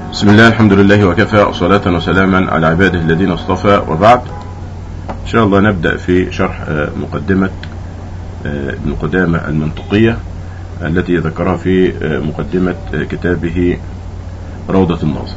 بسم الله الحمد لله وكفى وصلاة وسلاما على عباده الذين اصطفى وبعد إن شاء الله نبدأ في شرح آه، مقدمة آه، ابن قدامة المنطقية التي ذكرها في آه، مقدمة آه، كتابه روضة الناظر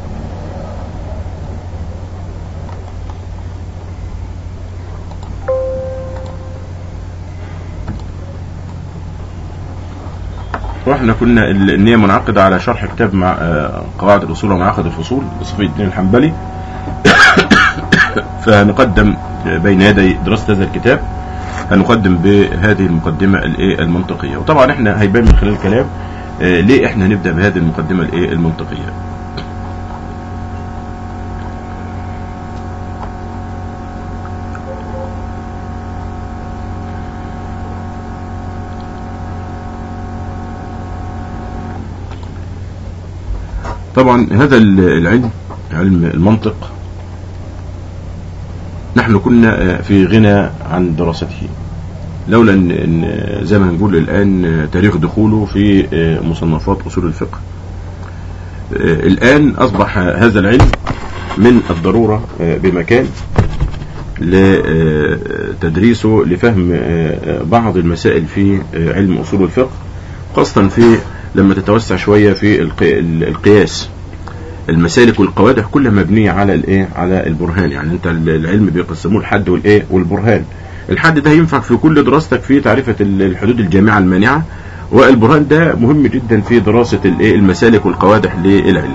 واحنا كنا ال- النية منعقدة على شرح كتاب مع آه، قواعد الأصول ومعاقد الفصول لصفي الدين الحنبلي فهنقدم بين يدي دراسة هذا الكتاب هنقدم بهذه المقدمة الايه المنطقية وطبعا احنا هيبان من خلال الكلام آه، ليه احنا هنبدأ بهذه المقدمة الايه المنطقية طبعا هذا ال- العلم علم المنطق نحن كنا آه، في غنى عن دراسته لولا ان إن زي ما نقول الان آه، تاريخ دخوله في آه، مصنفات اصول الفقه آه، الان اصبح هذا العلم من الضروره آه، بمكان لتدريسه لفهم آه، آه، بعض المسائل في آه، علم اصول الفقه خاصه في لما تتوسع شويه في القي- القياس المسالك والقوادح كلها مبنيه على الايه على البرهان يعني انت العلم بيقسموه الحد والايه والبرهان الحد ده ينفع في كل دراستك في تعرفه ال- الحدود الجامعه المانعه والبرهان ده مهم جدا في دراسه الايه المسالك والقوادح للعلم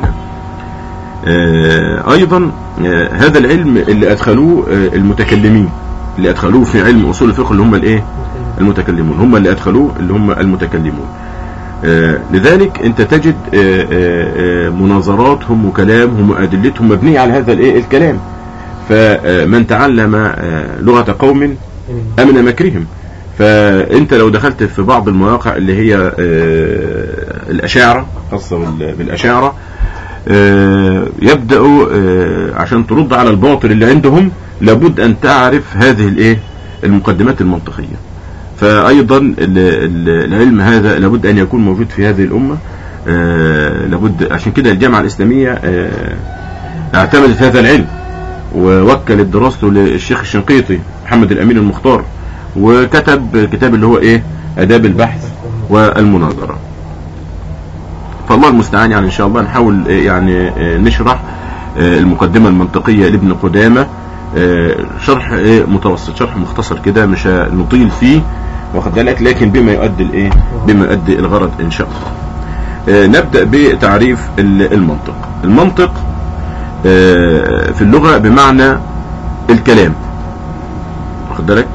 آه، ايضا آه، هذا العلم اللي ادخلوه آه، المتكلمين اللي ادخلوه في علم اصول الفقه اللي هم الايه المتكلمون هم اللي ادخلوه اللي هم المتكلمون آه، لذلك انت تجد آه، آه، آه، مناظراتهم وكلامهم وادلتهم مبنيه على هذا الايه الكلام فمن تعلم آه، لغه قوم امن مكرهم فانت لو دخلت في بعض المواقع اللي هي آه، الاشاعره خاصه بال- بالاشاعره آه، يبداوا آه، عشان ترد على الباطل اللي عندهم لابد ان تعرف هذه الايه المقدمات المنطقيه فايضا ال- ال- العلم هذا لابد ان يكون موجود في هذه الامه آه، لابد عشان كده الجامعه الاسلاميه آه، اعتمدت هذا العلم ووكلت دراسته للشيخ الشنقيطي محمد الامين المختار وكتب كتاب اللي هو ايه اداب البحث والمناظره فالله المستعان يعني ان شاء الله نحاول آه، يعني آه، نشرح آه، المقدمه المنطقيه لابن قدامه آه، شرح آه، متوسط شرح مختصر كده مش هنطيل فيه واخد بالك لكن بما يؤدي الايه بما يؤدي الغرض ان شاء الله آه، نبدا بتعريف ال- المنطق المنطق آه، في اللغه بمعنى الكلام واخد بالك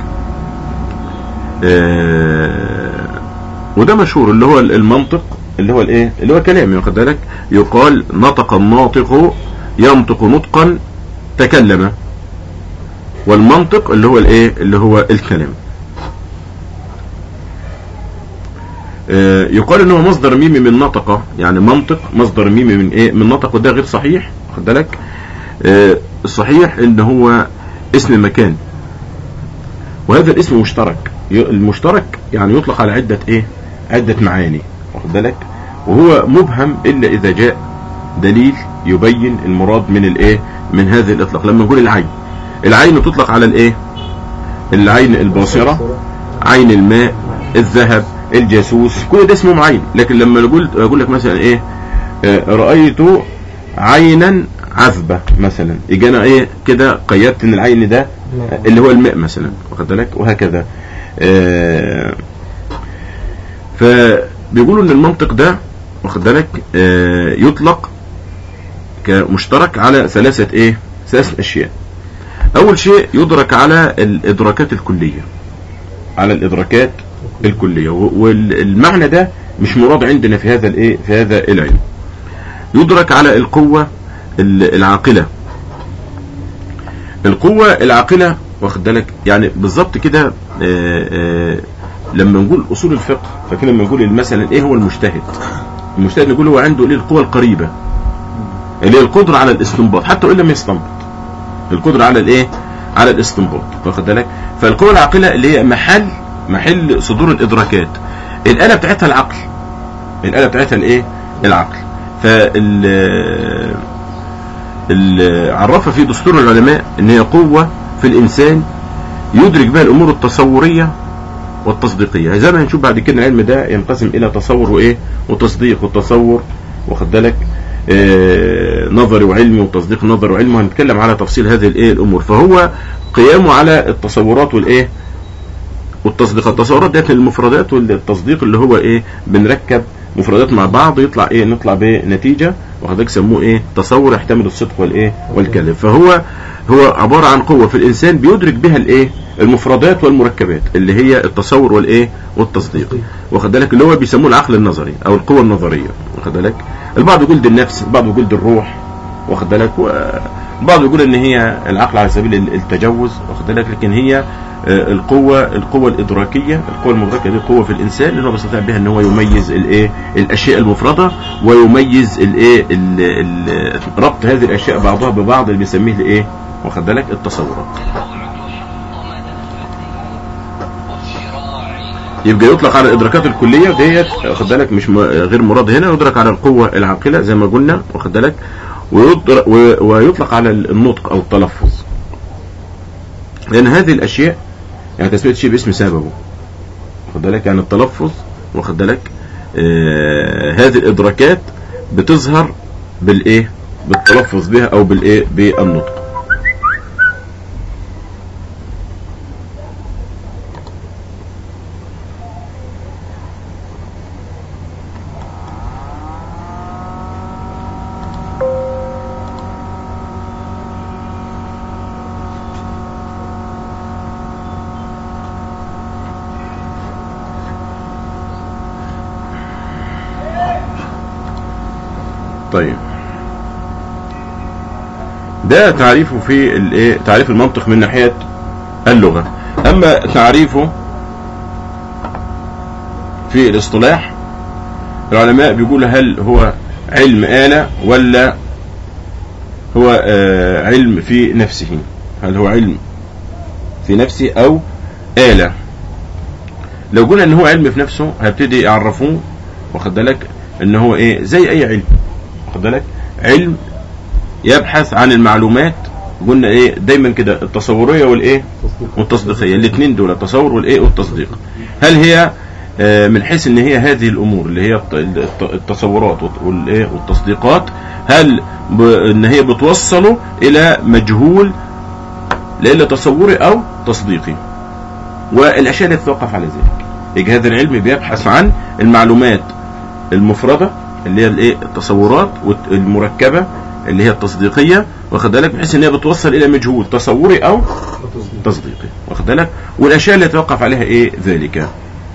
آه، وده مشهور اللي هو المنطق اللي هو الايه اللي هو كلام واخد بالك يقال نطق الناطق ينطق نطقا تكلم والمنطق اللي هو الايه اللي هو الكلام آه، يقال ان هو مصدر ميمي من نطق يعني منطق مصدر ميمي من ايه من نطق وده غير صحيح واخد بالك آه، الصحيح ان هو اسم مكان وهذا الاسم مشترك ي- المشترك يعني يطلق على عدة ايه عدة معاني واخد بالك وهو مبهم الا اذا جاء دليل يبين المراد من الايه من هذه الاطلاق لما نقول العين العين تطلق على الايه العين الباصرة عين الماء الذهب الجاسوس كل ده اسمه عين لكن لما نقول اقول لك مثلا ايه آه، رأيت عينا عذبة مثلا يجي انا ايه كده قيدت ان العين ده اللي هو الماء مثلا واخد بالك وهكذا آه، فبيقولوا ان المنطق ده واخد بالك آه، يطلق كمشترك على ثلاثة ايه ثلاث اشياء اول شيء يدرك على الادراكات الكلية على الادراكات الكلية و- والمعنى ده مش مراد عندنا في هذا الايه في هذا العلم يدرك على القوة ال- العاقلة القوة العاقلة واخد بالك يعني بالظبط كده آه، آه، لما نقول اصول الفقه فكده لما نقول مثلا ايه هو المجتهد المجتهد نقول هو عنده ايه القوة القريبة اللي هي القدرة على الاستنباط حتى وان لم يستنبط القدرة على الايه على الاستنباط واخد بالك فالقوة العاقلة اللي هي محل محل صدور الادراكات الآلة بتاعتها العقل الآلة بتاعتها الايه العقل فال ال- عرفها في دستور العلماء ان هي قوة في الانسان يدرك بها الامور التصورية والتصديقية زي ما هنشوف بعد كده العلم ده ينقسم الى تصور وايه وتصديق والتصور واخد بالك آه، نظري وعلمي وتصديق نظري وعلمي هنتكلم على تفصيل هذه الايه الامور فهو قيامه على التصورات والايه والتصديق التصورات ديت المفردات والتصديق اللي هو ايه بنركب مفردات مع بعض يطلع ايه نطلع بنتيجه وحضرتك سموه ايه تصور يحتمل الصدق والايه والكذب فهو هو عباره عن قوه في الانسان بيدرك بها الايه المفردات والمركبات اللي هي التصور والايه والتصديق واخد بالك اللي هو بيسموه العقل النظري او القوه النظريه واخد بالك البعض يقول دي النفس البعض يقول دي الروح واخد بالك البعض يقول ان هي العقل على سبيل التجوز واخد بالك لكن هي آه، القوة القوة الإدراكية القوة المدركة دي قوة في الإنسان لأنه بيستطيع بها أن هو يميز الإيه الأشياء المفردة ويميز الإيه ال- ال- ربط هذه الأشياء بعضها ببعض اللي بيسميه الإيه واخد بالك التصورات يبقى يطلق على الادراكات الكليه ديت واخد بالك مش م- غير مراد هنا يدرك على القوه العاقله زي ما قلنا واخد بالك ويطر- و- ويطلق على النطق او التلفظ لان هذه الاشياء يعني تسميه شيء باسم سببه واخد بالك يعني التلفظ واخد بالك آه هذه الادراكات بتظهر بالايه بالتلفظ بها او بالايه بالنطق طيب ده تعريفه في الايه تعريف المنطق من ناحيه اللغه اما تعريفه في الاصطلاح العلماء بيقولوا هل هو علم آلة ولا هو آه علم في نفسه هل هو علم في نفسه او آلة لو قلنا ان هو علم في نفسه هيبتدي يعرفوه واخد بالك ان هو ايه زي اي علم واخد بالك علم يبحث عن المعلومات قلنا ايه دايما كده التصوريه والايه والتصديقيه الاثنين دول التصور والايه والتصديق هل هي آه، من حيث ان هي هذه الامور اللي هي الت- الت- التصورات والايه والتصديقات هل ب- ان هي بتوصله الى مجهول لا تصوري او تصديقي والاشياء التي تتوقف على ذلك يجي هذا العلم بيبحث عن المعلومات المفردة اللي هي الايه التصورات والمركبة اللي هي التصديقية واخد بالك بحيث ان هي بتوصل الى مجهول تصوري او تصديقي واخد بالك والاشياء اللي يتوقف عليها ايه ذلك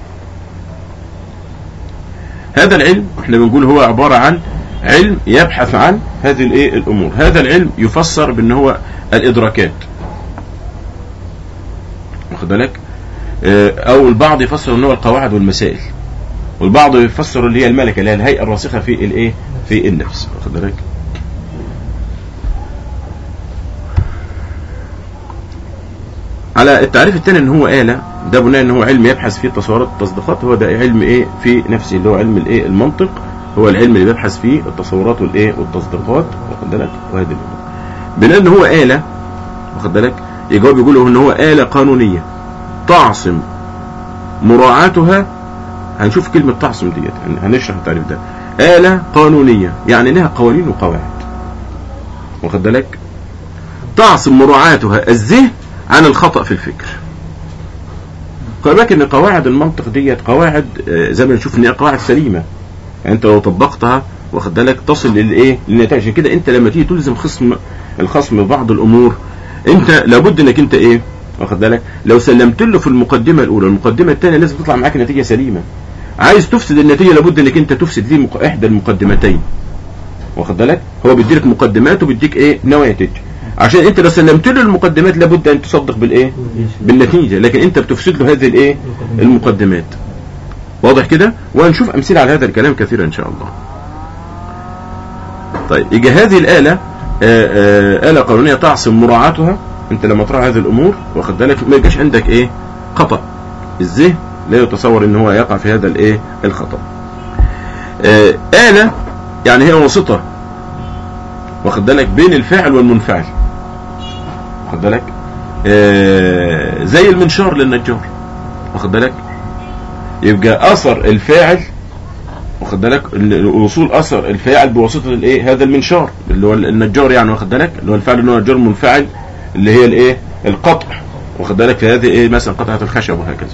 هذا العلم احنا بنقول هو عبارة عن علم يبحث عن هذه الايه الامور هذا العلم يفسر بان هو الادراكات واخد بالك آه، او البعض يفسر ان هو القواعد والمسائل والبعض يفسر اللي هي الملكه اللي هي الهيئه الراسخه في الايه في النفس واخد بالك على التعريف الثاني ان هو آلة ده بناء ان هو علم يبحث فيه التصورات والتصديقات هو ده علم ايه في نفسه اللي هو علم الايه المنطق هو العلم اللي بيبحث فيه التصورات والايه والتصديقات واخد بالك وهذه الامور بناء ان هو آلة واخد بالك يجاوب يقول له ان هو آلة قانونية تعصم مراعاتها هنشوف كلمة تعصم ديت هن- هنشرح التعريف ده آلة قانونية يعني لها قوانين وقواعد واخد بالك تعصم مراعاتها الذهن عن الخطأ في الفكر خلي بالك ان قواعد المنطق ديت قواعد آه، زي ما نشوف ان هي قواعد سليمه يعني انت لو طبقتها واخد بالك تصل للايه للنتائج عشان كده انت لما تيجي تلزم خصم الخصم بعض الامور انت لابد انك انت ايه واخد بالك لو سلمت له في المقدمه الاولى المقدمه الثانيه لازم تطلع معاك نتيجه سليمه عايز تفسد النتيجه لابد انك انت تفسد في مق- احدى المقدمتين واخد بالك هو بيديلك مقدمات وبيديك ايه نواتج عشان انت لو سلمت له المقدمات لابد ان تصدق بالايه بالنتيجه لكن انت بتفسد له هذه الايه المقدمات واضح كده وهنشوف امثله على هذا الكلام كثيرا ان شاء الله طيب يجي هذه الاله آه، آه، اله قانونيه تعصم مراعاتها انت لما تراعي هذه الامور واخد بالك ما يبقاش عندك ايه خطا الذهن لا يتصور ان هو يقع في هذا الايه الخطا آه، اله يعني هي واسطه واخد بالك بين الفاعل والمنفعل واخد بالك آه زي المنشار للنجار واخد بالك يبقى اثر الفاعل واخد بالك وصول اثر الفاعل بواسطه الايه هذا المنشار اللي هو النجار يعني واخد بالك اللي هو الفاعل اللي هو النجار منفعل اللي هي الايه القطع واخد بالك في هذه ايه مثلا قطعه الخشب وهكذا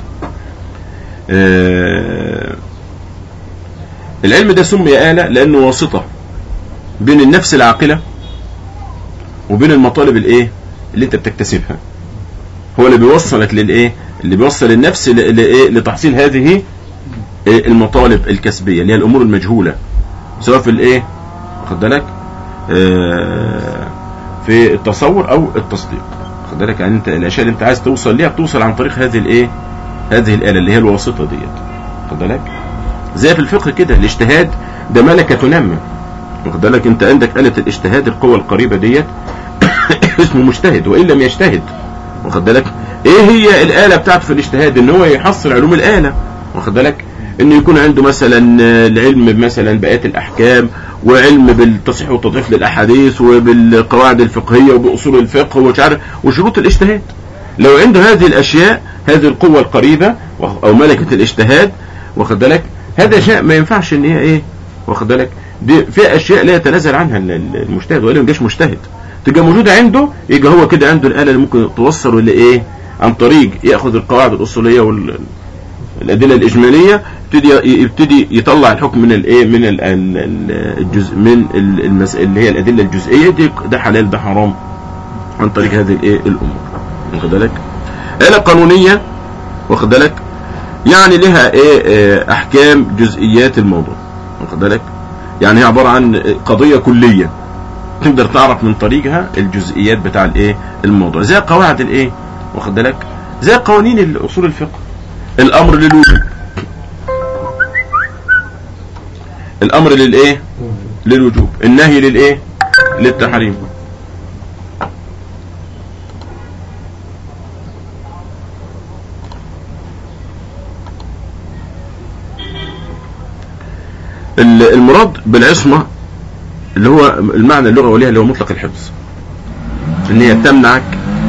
آه العلم ده سمي آلة لأنه واسطة بين النفس العاقلة وبين المطالب الايه اللي انت بتكتسبها هو اللي بيوصلك للايه اللي بيوصل النفس لايه لتحصيل هذه المطالب الكسبية اللي هي الأمور المجهولة سواء في الايه واخد بالك آه في التصور أو التصديق واخد بالك يعني انت الأشياء اللي انت عايز توصل ليها بتوصل عن طريق هذه الايه هذه الآلة اللي هي الواسطة ديت واخد بالك زي في الفقه كده الاجتهاد ده ملكة تنمى واخد بالك انت عندك آلة الاجتهاد القوة القريبة ديت اسمه مجتهد وإن لم يجتهد واخد بالك ايه هي الآلة بتاعته في الاجتهاد ان هو يحصل علوم الآلة واخد بالك انه يكون عنده مثلا العلم مثلا بآيات الأحكام وعلم بالتصحيح والتضعيف للأحاديث وبالقواعد الفقهية وبأصول الفقه ومش عارف وشروط الاجتهاد لو عنده هذه الأشياء هذه القوة القريبة أو ملكة الاجتهاد واخد بالك هذا شيء ما ينفعش ان هي ايه واخد بالك دي في اشياء لا يتنازل عنها المجتهد والا ما جاش مجتهد تبقى موجوده عنده يبقى هو كده عنده الاله اللي ممكن توصله لايه عن طريق ياخذ القواعد الاصوليه والادله الاجماليه يبتدي يبتدي يطلع الحكم من الايه من الجزء من المس... اللي هي الادله الجزئيه دي ده حلال ده حرام عن طريق هذه الايه الامور واخد بالك اله قانونيه واخد بالك يعني لها ايه, إيه احكام جزئيات الموضوع واخد بالك يعني هي عباره عن قضيه كليه تقدر تعرف من طريقها الجزئيات بتاع الايه الموضوع زي قواعد الايه واخد بالك زي قوانين اصول الفقه الامر للوجوب الامر للايه للوجوب النهي للايه للتحريم المراد بالعصمة اللي هو المعنى اللغوي ليها اللي هو مطلق الحفظ ان هي تمنعك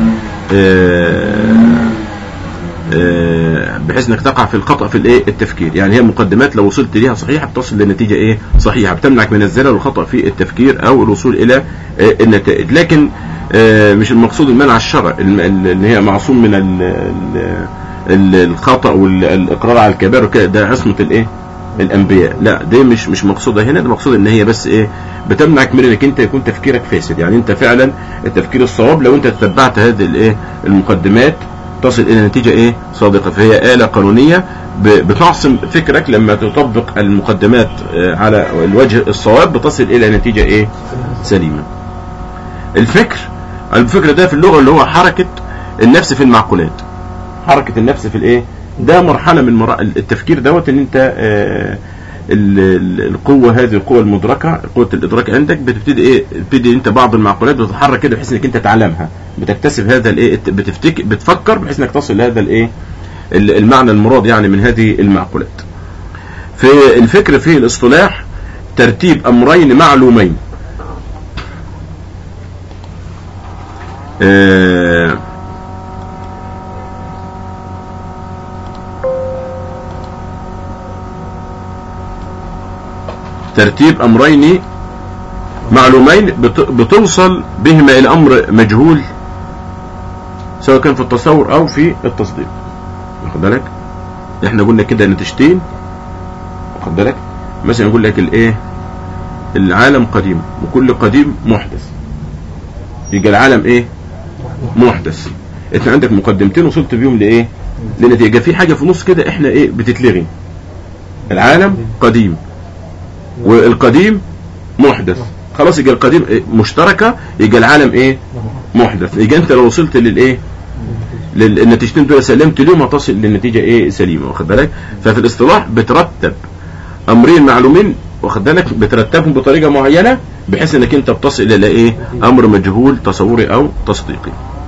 بحيث انك تقع في الخطأ في الايه التفكير يعني هي مقدمات لو وصلت ليها صحيحة بتصل لنتيجة ايه صحيحة بتمنعك من الزلل والخطأ في التفكير او الوصول الى النتائج لكن مش المقصود المنع الشرع اللي هي معصوم من الخطأ والاقرار على الكبائر وكده ده عصمة الايه الانبياء لا دي مش مش مقصوده هنا ده مقصود ان هي بس ايه بتمنعك من انك انت يكون تفكيرك فاسد يعني انت فعلا التفكير الصواب لو انت تتبعت هذه الايه المقدمات تصل الى نتيجه ايه صادقه فهي آلة قانونيه بتعصم فكرك لما تطبق المقدمات على الوجه الصواب بتصل الى نتيجه ايه سليمه الفكر الفكر ده في اللغه اللي هو حركه النفس في المعقولات حركه النفس في الايه ده مرحلة من مرا... التفكير دوت ان انت آه القوة هذه القوة المدركة قوة الادراك عندك بتبتدي ايه بتبتدي انت بعض المعقولات بتتحرك كده بحيث انك انت تعلمها بتكتسب هذا الايه بتفتك بتفكر بحيث انك تصل لهذا الايه المعنى المراد يعني من هذه المعقولات في الفكر في الاصطلاح ترتيب امرين معلومين آه ترتيب امرين معلومين بتوصل بهما الى امر مجهول سواء كان في التصور او في التصديق واخد بالك احنا قلنا كده نتيجتين واخد بالك مثلا يقول لك الايه العالم قديم وكل قديم محدث يبقى العالم ايه محدث انت عندك مقدمتين وصلت بيهم لايه لنتيجه في حاجه في النص كده احنا ايه بتتلغي العالم قديم والقديم محدث خلاص يبقى القديم مشتركة يبقى العالم ايه محدث يبقى انت لو وصلت للايه للنتيجتين دول سلمت لهم هتصل للنتيجة ايه سليمة واخد بالك ففي الاصطلاح بترتب امرين معلومين واخد بالك بترتبهم بطريقة معينة بحيث انك انت بتصل الى ايه امر مجهول تصوري او تصديقي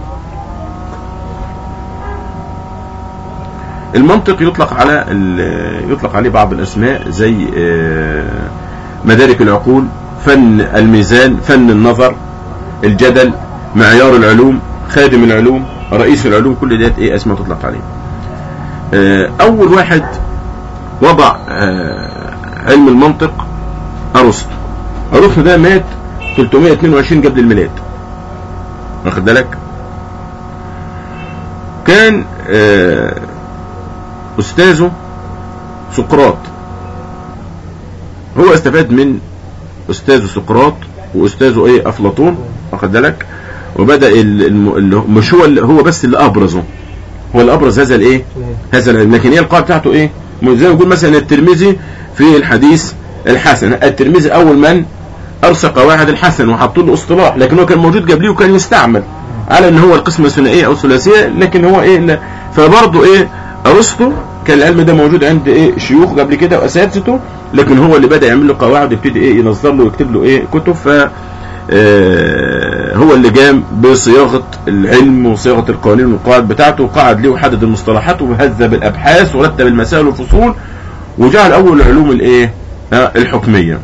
المنطق يطلق على يطلق عليه بعض الاسماء زي مدارك العقول فن الميزان فن النظر الجدل معيار العلوم خادم العلوم رئيس العلوم كل ديت ايه اسماء تطلق عليه آه، اول واحد وضع آه، علم المنطق ارسطو ارسطو ده مات 322 قبل الميلاد واخد بالك كان آه، استاذه سقراط هو استفاد من استاذه سقراط واستاذه ايه افلاطون واخد بالك وبدا ال- الم- اللي هو- مش هو اللي هو بس اللي ابرزه هو اللي ابرز هذا الايه هذا العلم لكن هي القاعده بتاعته ايه زي ما يقول مثلا الترمذي في الحديث الحسن الترمذي اول من ارسى قواعد الحسن وحطوا له اصطلاح لكن هو كان موجود قبليه وكان يستعمل على ان هو القسمه الثنائيه او الثلاثيه لكن هو ايه لا فبرضه ايه ارسطو كان العلم ده موجود عند ايه شيوخ قبل كده واساتذته لكن هو اللي بدا يعمل له قواعد يبتدي ايه ينظر له ويكتب له ايه كتب ف آه، هو اللي قام بصياغه العلم وصياغه القوانين والقواعد بتاعته وقعد ليه وحدد المصطلحات وهذب الابحاث ورتب المسائل والفصول وجعل اول العلوم الايه آه، الحكميه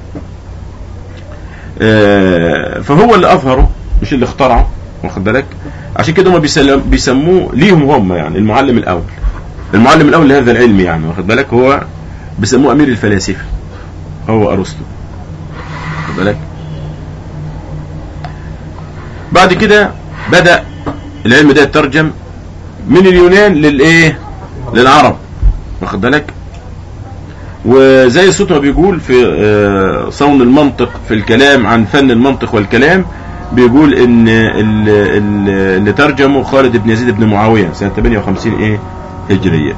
آه، فهو اللي اظهره مش اللي اخترعه واخد بالك عشان كده هم بيسلم- بيسموه ليهم هم يعني المعلم الاول المعلم الاول لهذا العلم يعني واخد بالك هو بيسموه امير الفلاسفه هو ارسطو واخد بالك بعد كده بدا العلم ده يترجم من اليونان للايه للعرب واخد بالك وزي الصوت ما بيقول في آه، صون المنطق في الكلام عن فن المنطق والكلام بيقول ان ال- ال- اللي ترجمه خالد بن يزيد بن معاويه سنه 58 ايه هجريه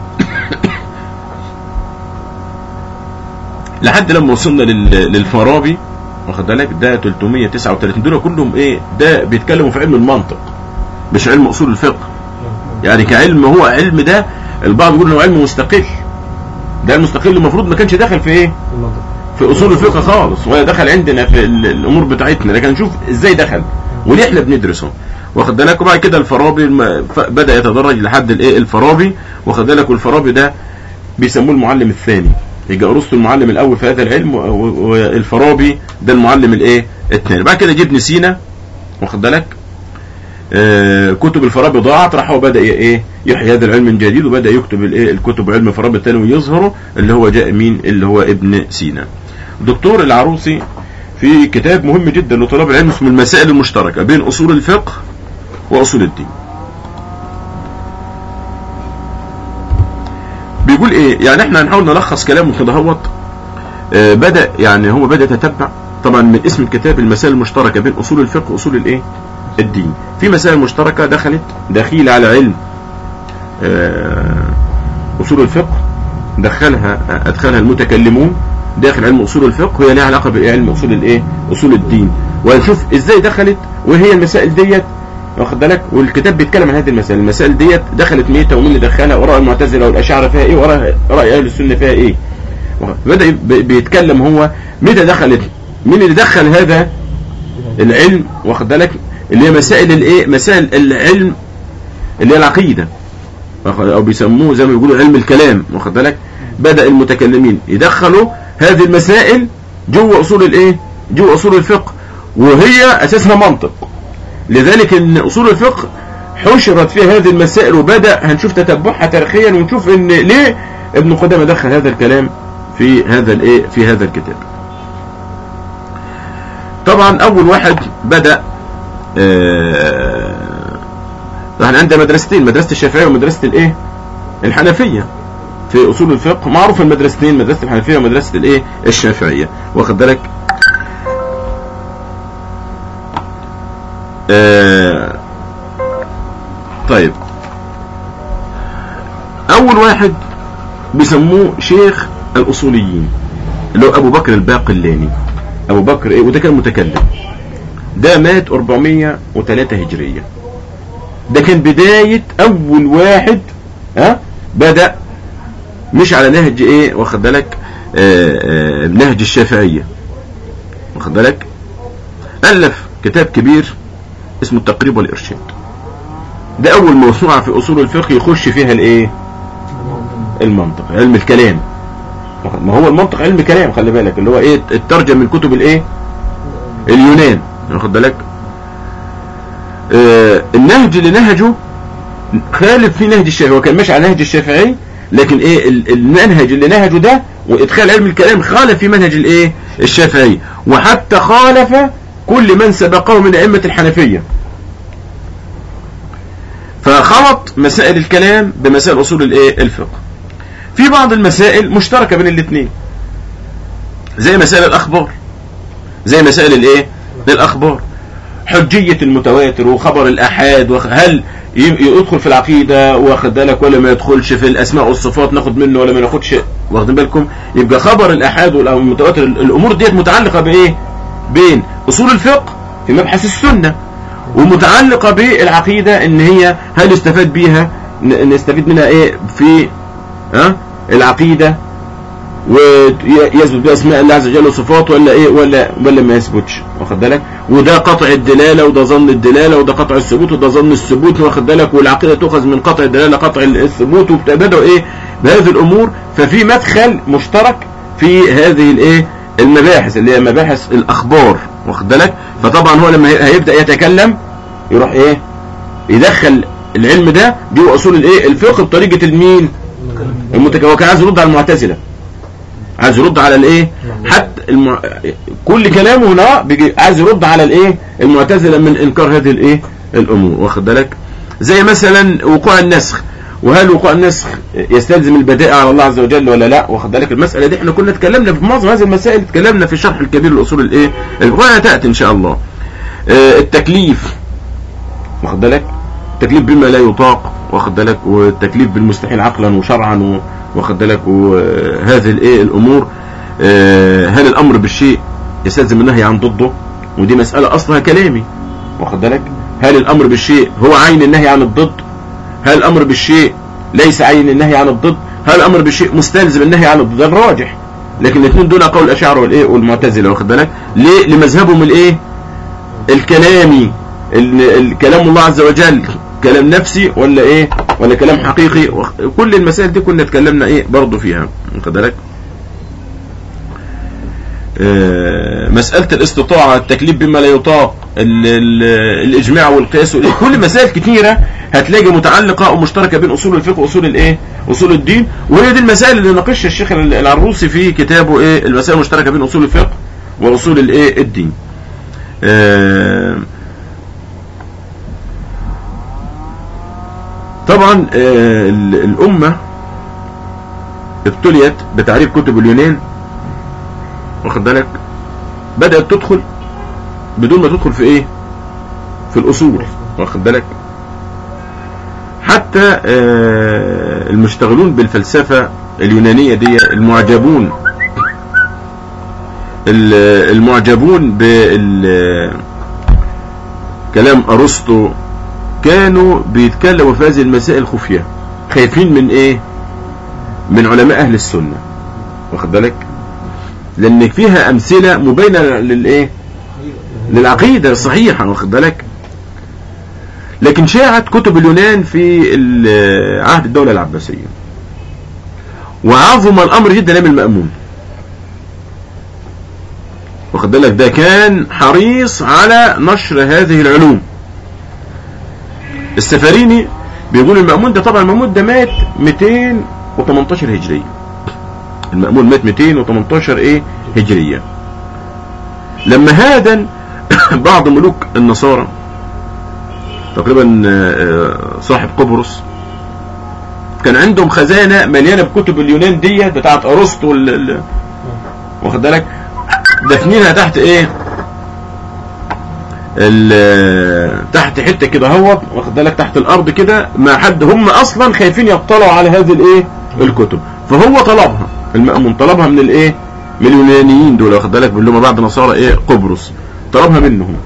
لحد لما وصلنا لل- للفارابي واخد بالك ده 339 دول كلهم ايه ده بيتكلموا في علم المنطق مش علم اصول الفقه يعني كعلم هو علم ده البعض يقول انه علم مستقل ده المستقل المفروض ما كانش داخل في ايه المنطق في اصول الفقه خالص ولا دخل عندنا في ال- الامور بتاعتنا لكن نشوف ازاي دخل وليه احنا بندرسه واخد بالك وبعد كده الفارابي الم- ف- بدا يتدرج لحد الايه الفارابي واخد بالك والفارابي ده بيسموه المعلم الثاني يبقى ارسطو المعلم الاول في هذا العلم و- و- والفارابي ده المعلم الايه الثاني بعد كده جه ابن سينا واخد بالك آه، كتب الفارابي ضاعت راح هو بدا ي- ايه يحيي هذا العلم من جديد وبدا يكتب الايه الكتب علم الفارابي الثاني ويظهره اللي هو جاء مين اللي هو ابن سينا دكتور العروسي في كتاب مهم جدا لطلاب العلم اسمه المسائل المشتركه بين اصول الفقه واصول الدين بيقول ايه يعني احنا هنحاول نلخص كلامه كده هوت آه، بدا يعني هو بدا يتتبع طبعا من اسم الكتاب المسائل المشتركه بين اصول الفقه واصول الايه الدين في مسائل مشتركه دخلت دخيل على علم آه، اصول الفقه دخلها ادخلها المتكلمون داخل علم اصول الفقه وهي لها علاقه بعلم اصول الايه اصول الدين وهنشوف ازاي دخلت وهي المسائل ديت واخد بالك والكتاب بيتكلم عن هذه المسائل المسائل ديت دخلت ميتة ومين اللي دخلها وراء المعتزله والاشاعره فيها ايه وراء راي اهل السنه فيها ايه بدا ب- بيتكلم هو متى دخلت مين اللي دخل هذا العلم واخد بالك اللي هي مسائل الايه مسائل العلم اللي هي العقيده واخد- او بيسموه زي ما بيقولوا علم الكلام واخد بالك بدا المتكلمين يدخلوا هذه المسائل جوه اصول الايه جوه اصول الفقه وهي اساسها منطق لذلك ان اصول الفقه حشرت فيها هذه المسائل وبدا هنشوف تتبعها تاريخيا ونشوف ان ليه ابن قدامه دخل هذا الكلام في هذا الايه في هذا الكتاب طبعا اول واحد بدا آه، احنا عندنا مدرستين مدرسه الشافعيه ومدرسه الايه الحنفيه في اصول الفقه معروف المدرستين مدرسه الحنفيه ومدرسه الايه الشافعيه واخد بالك آه طيب اول واحد بيسموه شيخ الاصوليين اللي هو ابو بكر الباقلاني ابو بكر ايه وده كان متكلم ده مات 403 هجريه ده كان بدايه اول واحد ها بدا مش على نهج ايه واخد بالك آه آه نهج الشافعيه واخد بالك الف كتاب كبير اسمه التقريب والارشاد ده اول موسوعه في اصول الفقه يخش فيها الايه المنطق علم الكلام ما هو المنطق علم كلام خلي بالك اللي هو ايه الترجم من كتب الايه اليونان واخد بالك آه النهج اللي نهجه خالف في نهج الشافعي هو كان ماشي على نهج الشافعي لكن ايه ال- المنهج اللي نهجه ده وادخال علم الكلام خالف في منهج الايه الشافعي وحتى خالف كل من سبقه من ائمه الحنفيه فخلط مسائل الكلام بمسائل اصول الايه الفقه في بعض المسائل مشتركه بين الاثنين زي مسائل الاخبار زي مسائل الايه الاخبار حجيه المتواتر وخبر الاحاد وخ- هل ي- يدخل في العقيده واخد بالك ولا ما يدخلش في الاسماء والصفات ناخد منه ولا ما ناخدش واخدين بالكم يبقى خبر الاحاد والمتواتر الامور ديت متعلقه بايه بين اصول الفقه في مبحث السنه ومتعلقه بالعقيده ان هي هل يستفاد بيها ن- نستفيد منها ايه في ها العقيده ويثبت باسماء الله عز وجل وصفاته ولا ايه ولا ولا ما يثبتش واخد بالك وده قطع الدلاله وده ظن الدلاله وده قطع الثبوت وده ظن الثبوت واخد بالك والعقيده تؤخذ من قطع الدلاله قطع الثبوت وبتبدأوا ايه بهذه الامور ففي مدخل مشترك في هذه الايه المباحث اللي هي مباحث الاخبار واخد بالك فطبعا هو لما هي- هيبدا يتكلم يروح ايه يدخل العلم ده دي اصول الايه الفقه بطريقه المين المتك... هو كان عايز يرد على المعتزله عايز يرد على الايه حتى الم... كل كلامه هنا بيجي عايز يرد على الايه المعتزله من انكار هذه الايه الامور واخد بالك زي مثلا وقوع النسخ وهل وقوع النسخ يستلزم البداء على الله عز وجل ولا لا واخد بالك المساله دي احنا كنا اتكلمنا في معظم هذه المسائل اتكلمنا في شرح الكبير الاصول الايه الوقوع تاتي ان شاء الله آه، التكليف واخد بالك التكليف بما لا يطاق واخد بالك والتكليف بالمستحيل عقلا وشرعا و- واخد بالك وهذه الايه الامور آه، هل الامر بالشيء يستلزم النهي عن ضده ودي مساله اصلها كلامي واخد بالك هل الامر بالشيء هو عين النهي عن الضد هل الامر بالشيء ليس عين النهي عن الضد هل الامر بالشيء مستلزم النهي عن الضد ده الراجح لكن الاثنين دول قول الاشاعره والايه والمعتزله واخد بالك ليه لمذهبهم الايه الكلامي ال- ال- كلام الله عز وجل كلام نفسي ولا ايه ولا كلام حقيقي وخ- كل المسائل دي كنا اتكلمنا ايه برضو فيها واخد بالك آه، مسألة الاستطاعة التكليف بما لا يطاق ال- ال- الإجماع والقياس وال- كل مسائل كتيرة هتلاقي متعلقة ومشتركة بين أصول الفقه وأصول الإيه أصول الدين وهي دي المسائل اللي ناقشها الشيخ ال- العروسي في كتابه إيه المسائل المشتركة بين أصول الفقه وأصول الإيه الدين آه، طبعا آه، ال- الأمة ابتليت بتعريف كتب اليونان واخد بالك بدأت تدخل بدون ما تدخل في ايه في الاصول واخد بالك حتى آه، المشتغلون بالفلسفة اليونانية دي المعجبون ال- المعجبون بال كلام ارسطو كانوا بيتكلموا في هذه المسائل خفية خايفين من ايه من علماء اهل السنة واخد بالك لان فيها امثله مبينه للايه للعقيده الصحيحه واخد بالك لكن شاعت كتب اليونان في ال- عهد الدوله العباسيه وعظم الامر جدا ايام المامون واخد بالك ده كان حريص على نشر هذه العلوم السفاريني بيقول المأمون ده طبعا المأمون ده مات 218 هجرية المأمون مات 218 ايه هجرية لما هادن بعض ملوك النصارى تقريبا آه، صاحب قبرص كان عندهم خزانة مليانة بكتب اليونان دي بتاعت ارسطو ال- ال- واخد بالك دافنينها تحت ايه ال- تحت حته كده اهوت واخد بالك تحت الارض كده ما حد هم اصلا خايفين يطلعوا على هذه الايه الكتب فهو طلبها المأمون طلبها من الايه من اليونانيين دول واخد بالك اللي هم بعد نصارى ايه قبرص طلبها منهم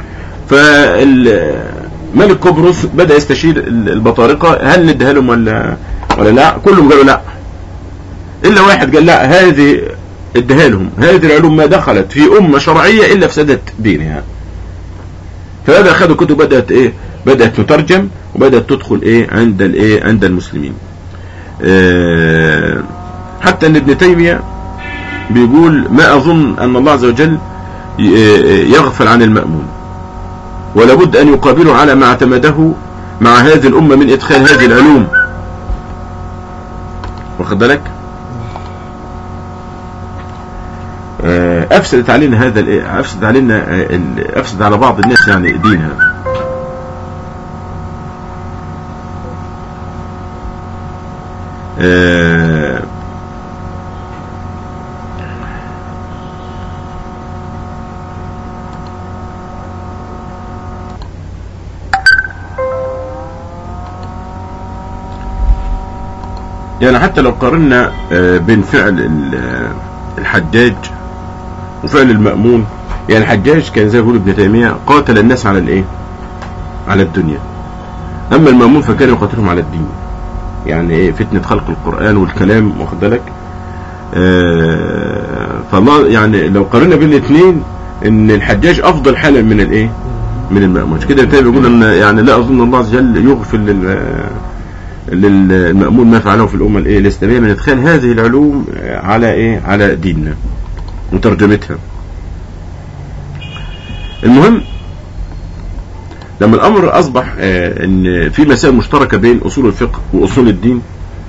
فملك قبرص بدا يستشير ال- البطارقه هل نديها لهم ولا ولا لا كلهم قالوا لا الا واحد قال لا هذه اديها لهم هذه العلوم ما دخلت في امه شرعيه الا افسدت دينها فهذا اخذوا كتب بدات ايه بدات تترجم وبدات تدخل ايه عند الايه عند المسلمين آه، حتى ان ابن تيميه بيقول ما اظن ان الله عز وجل يغفل عن المأمون ولا بد أن يقابله على ما اعتمده مع هذه الأمة من إدخال هذه العلوم واخد بالك أفسدت علينا هذا أفسد علينا أفسد على بعض الناس يعني دينها آه يعني حتى لو قارنا بين فعل الحجاج وفعل المأمون يعني الحجاج كان زي يقول ابن تيمية قاتل الناس على الايه على الدنيا اما المأمون فكان يقاتلهم على الدين يعني ايه فتنة خلق القرآن والكلام واخد بالك آه فالله يعني لو قارنا بين الاثنين ان الحجاج افضل حالا من الايه من المأمون كده تاني بيقول ان يعني لا اظن الله عز وجل يغفر لل للمأمون ما فعله في الأمة الإيه الإسلامية من إدخال هذه العلوم على إيه على ديننا وترجمتها المهم لما الأمر أصبح آه أن في مسائل مشتركة بين أصول الفقه وأصول الدين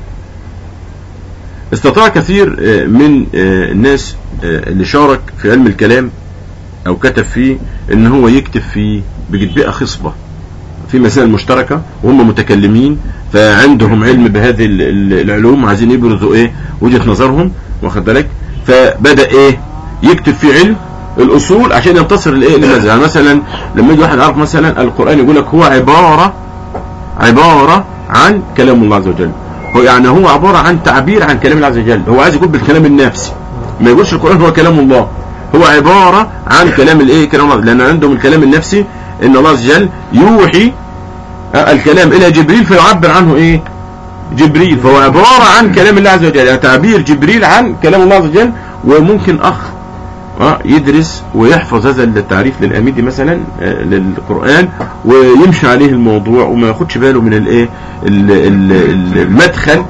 استطاع كثير آه من آه الناس اللي شارك في علم الكلام أو كتب فيه أن هو يكتب فيه بجدبئة خصبة في مسائل مشتركة وهم متكلمين فعندهم علم بهذه العلوم عايزين يبرزوا ايه وجهة نظرهم واخد بالك فبدأ ايه يكتب في علم الاصول عشان ينتصر لايه لماذا يعني مثلا لما يجي واحد يعرف مثلا القرآن يقول لك هو عبارة عبارة عن كلام الله عز وجل هو يعني هو عبارة عن تعبير عن كلام الله عز وجل هو عايز يقول بالكلام النفسي ما يقولش القرآن هو كلام الله هو عبارة عن كلام الايه كلام الله لان عندهم الكلام النفسي ان الله عز وجل يوحي الكلام الى جبريل فيعبر عنه ايه جبريل فهو عبارة عن كلام الله عز وجل يعني تعبير جبريل عن كلام الله عز وجل وممكن اخ يدرس ويحفظ هذا التعريف للاميدي مثلا للقرآن ويمشي عليه الموضوع وما ياخدش باله من الايه المدخل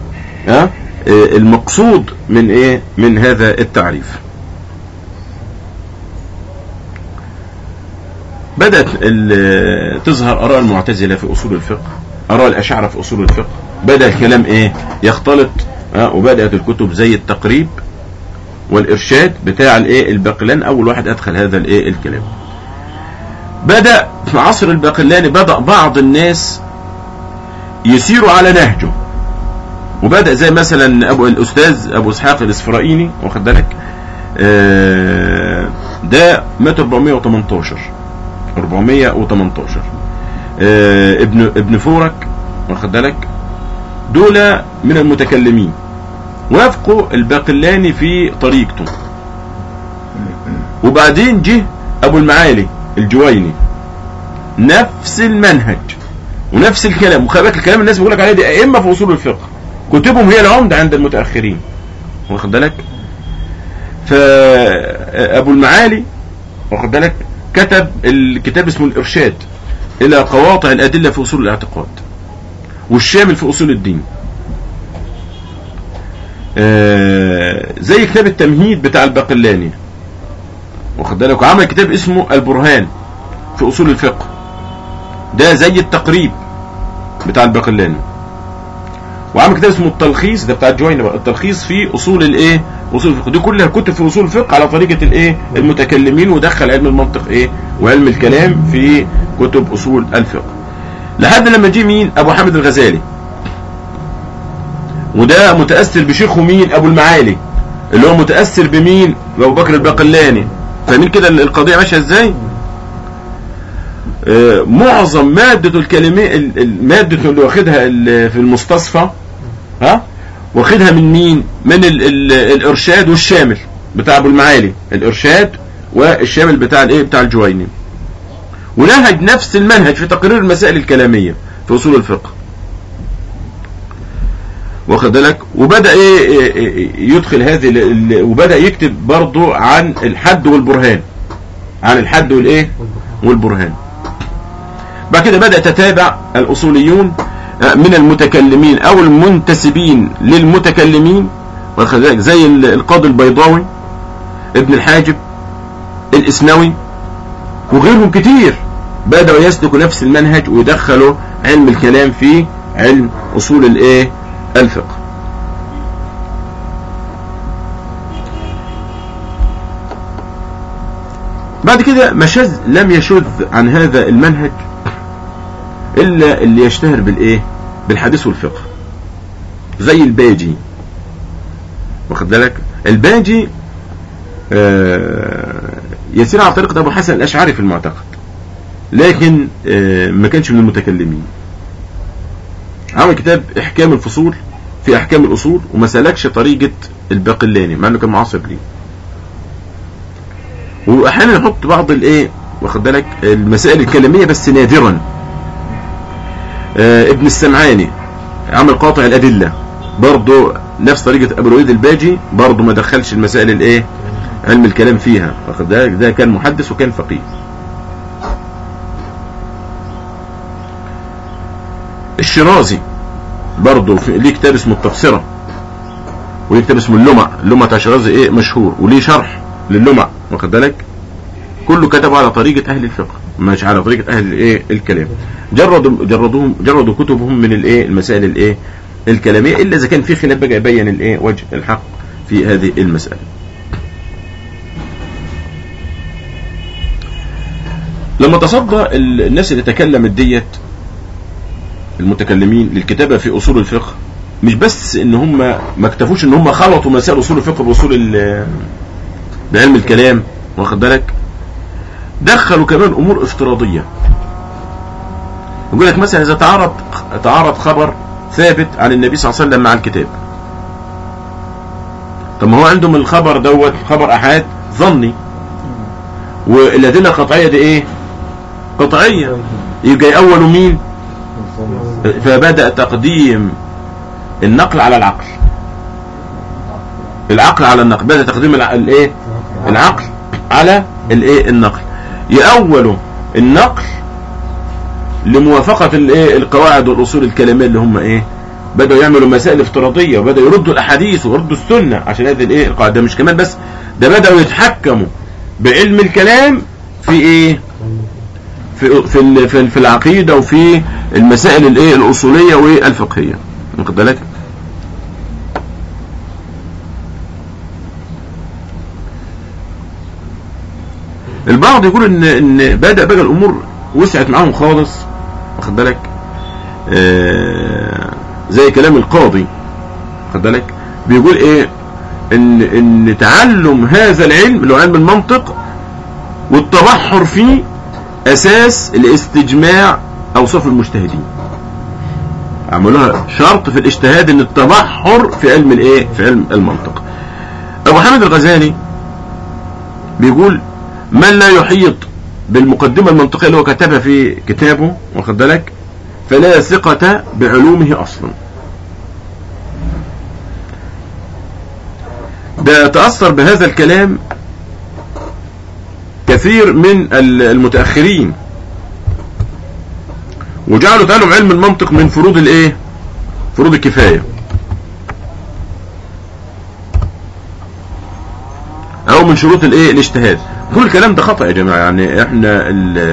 المقصود من ايه من هذا التعريف بدأت تظهر آراء المعتزلة في أصول الفقه آراء الأشاعرة في أصول الفقه بدأ الكلام إيه يختلط وبدأت الكتب زي التقريب والإرشاد بتاع الإيه الباقلان أول واحد أدخل هذا الإيه الكلام بدأ في عصر الباقلاني بدأ بعض الناس يسيروا على نهجه وبدأ زي مثلا أبو الأستاذ أبو إسحاق الإسفرائيني واخد بالك آه ده مات 418 418 آه ابن ابن فورك واخد بالك دول من المتكلمين وافقوا الباقلاني في طريقته وبعدين جه ابو المعالي الجويني نفس المنهج ونفس الكلام وخلي الكلام الناس بيقول لك عليه دي ائمه في اصول الفقه كتبهم هي العمده عند المتاخرين واخد بالك فابو المعالي واخد بالك كتب الكتاب اسمه الإرشاد إلى قواطع الأدلة في أصول الاعتقاد والشامل في أصول الدين آه زي كتاب التمهيد بتاع الباقلاني واخد بالك وعمل كتاب اسمه البرهان في أصول الفقه ده زي التقريب بتاع الباقلاني وعمل كتاب اسمه التلخيص ده بتاع الجوينة بقى التلخيص في أصول الايه اصول الفقه دي كلها كتب في اصول الفقه على طريقه الايه المتكلمين ودخل علم المنطق ايه وعلم الكلام في كتب اصول الفقه لحد لما جه مين ابو حامد الغزالي وده متاثر بشيخه مين ابو المعالي اللي هو متاثر بمين بابو بكر الباقلاني فاهمين كده القضيه ماشيه ازاي آه معظم ماده الكلمه الماده اللي واخدها في المستصفى ها واخدها من مين من ال ال الارشاد والشامل بتاع ابو المعالي الارشاد والشامل بتاع الايه بتاع الجويني ونهج نفس المنهج في تقرير المسائل الكلاميه في اصول الفقه واخد بالك وبدا ايه يدخل هذه وبدا يكتب برضه عن الحد والبرهان عن الحد والايه والبرهان بعد كده بدا تتابع الاصوليون من المتكلمين او المنتسبين للمتكلمين زي القاضي البيضاوي ابن الحاجب الاسنوي وغيرهم كتير بدأوا يسلكوا نفس المنهج ويدخلوا علم الكلام في علم اصول الايه الفقه بعد كده مشاذ لم يشذ عن هذا المنهج الا اللي يشتهر بالايه بالحديث والفقه زي الباجي واخد بالك الباجي آه يسير على طريقة ابو حسن الاشعري في المعتقد لكن آه ما كانش من المتكلمين عمل كتاب احكام الفصول في احكام الاصول وما سلكش طريقة الباقلاني مع انه كان معاصر ليه واحيانا يحط بعض الايه واخد بالك المسائل الكلاميه بس نادرا آه ابن السمعاني عمل قاطع الادله برضه نفس طريقه ابو الوليد الباجي برضه ما دخلش المسائل الايه علم الكلام فيها واخد بالك ده كان محدث وكان فقيه الشرازي برضه ليه كتاب اسمه التبصره وليه كتاب اسمه اللمع اللمع بتاع الشرازي ايه مشهور وليه شرح للمع واخد بالك كله كتبه على طريقة أهل الفقه مش على طريقة أهل الإيه الكلام جردوا جردوهم جردوا كتبهم من الإيه المسائل الإيه الكلامية إلا إذا كان في خلاف بقى يبين الإيه وجه الحق في هذه المسألة لما تصدى الناس اللي تكلمت ديت المتكلمين للكتابة في أصول الفقه مش بس ان هم ما اكتفوش ان هم خلطوا مسائل اصول الفقه باصول بعلم الكلام واخد بالك دخلوا كمان امور افتراضيه يقول لك مثلا اذا تعارض تعارض خبر ثابت عن النبي صلى الله عليه وسلم مع الكتاب طب ما هو عندهم الخبر دوت خبر احاد ظني والادله القطعيه دي ايه قطعيه يبقى يأول مين فبدأ تقديم النقل على العقل العقل على النقل بدأ تقديم الايه العقل على الايه النقل يأول النقل لموافقة الايه القواعد والاصول الكلامية اللي هم ايه بدأوا يعملوا مسائل افتراضية وبدأوا يردوا الاحاديث ويردوا السنة عشان هذه الايه القاعدة مش كمان بس ده بدأوا يتحكموا بعلم الكلام في ايه في في في, في العقيدة وفي المسائل الايه الاصولية والفقهية واخد بالك البعض يقول ان ان بدا بقى الامور وسعت معاهم خالص واخد بالك آه زي كلام القاضي واخد بالك بيقول ايه ان ان تعلم هذا العلم اللي هو علم المنطق والتبحر فيه اساس لاستجماع اوصاف المجتهدين عملوها شرط في الاجتهاد ان التبحر في علم الايه في علم المنطق ابو حامد الغزالي بيقول من لا يحيط بالمقدمة المنطقية اللي هو كتبها في كتابه واخد بالك فلا ثقة بعلومه أصلا ده تأثر بهذا الكلام كثير من المتأخرين وجعلوا تعلم علم المنطق من فروض الايه فروض الكفاية او من شروط الايه الاجتهاد كل الكلام ده خطأ يا جماعة يعني احنا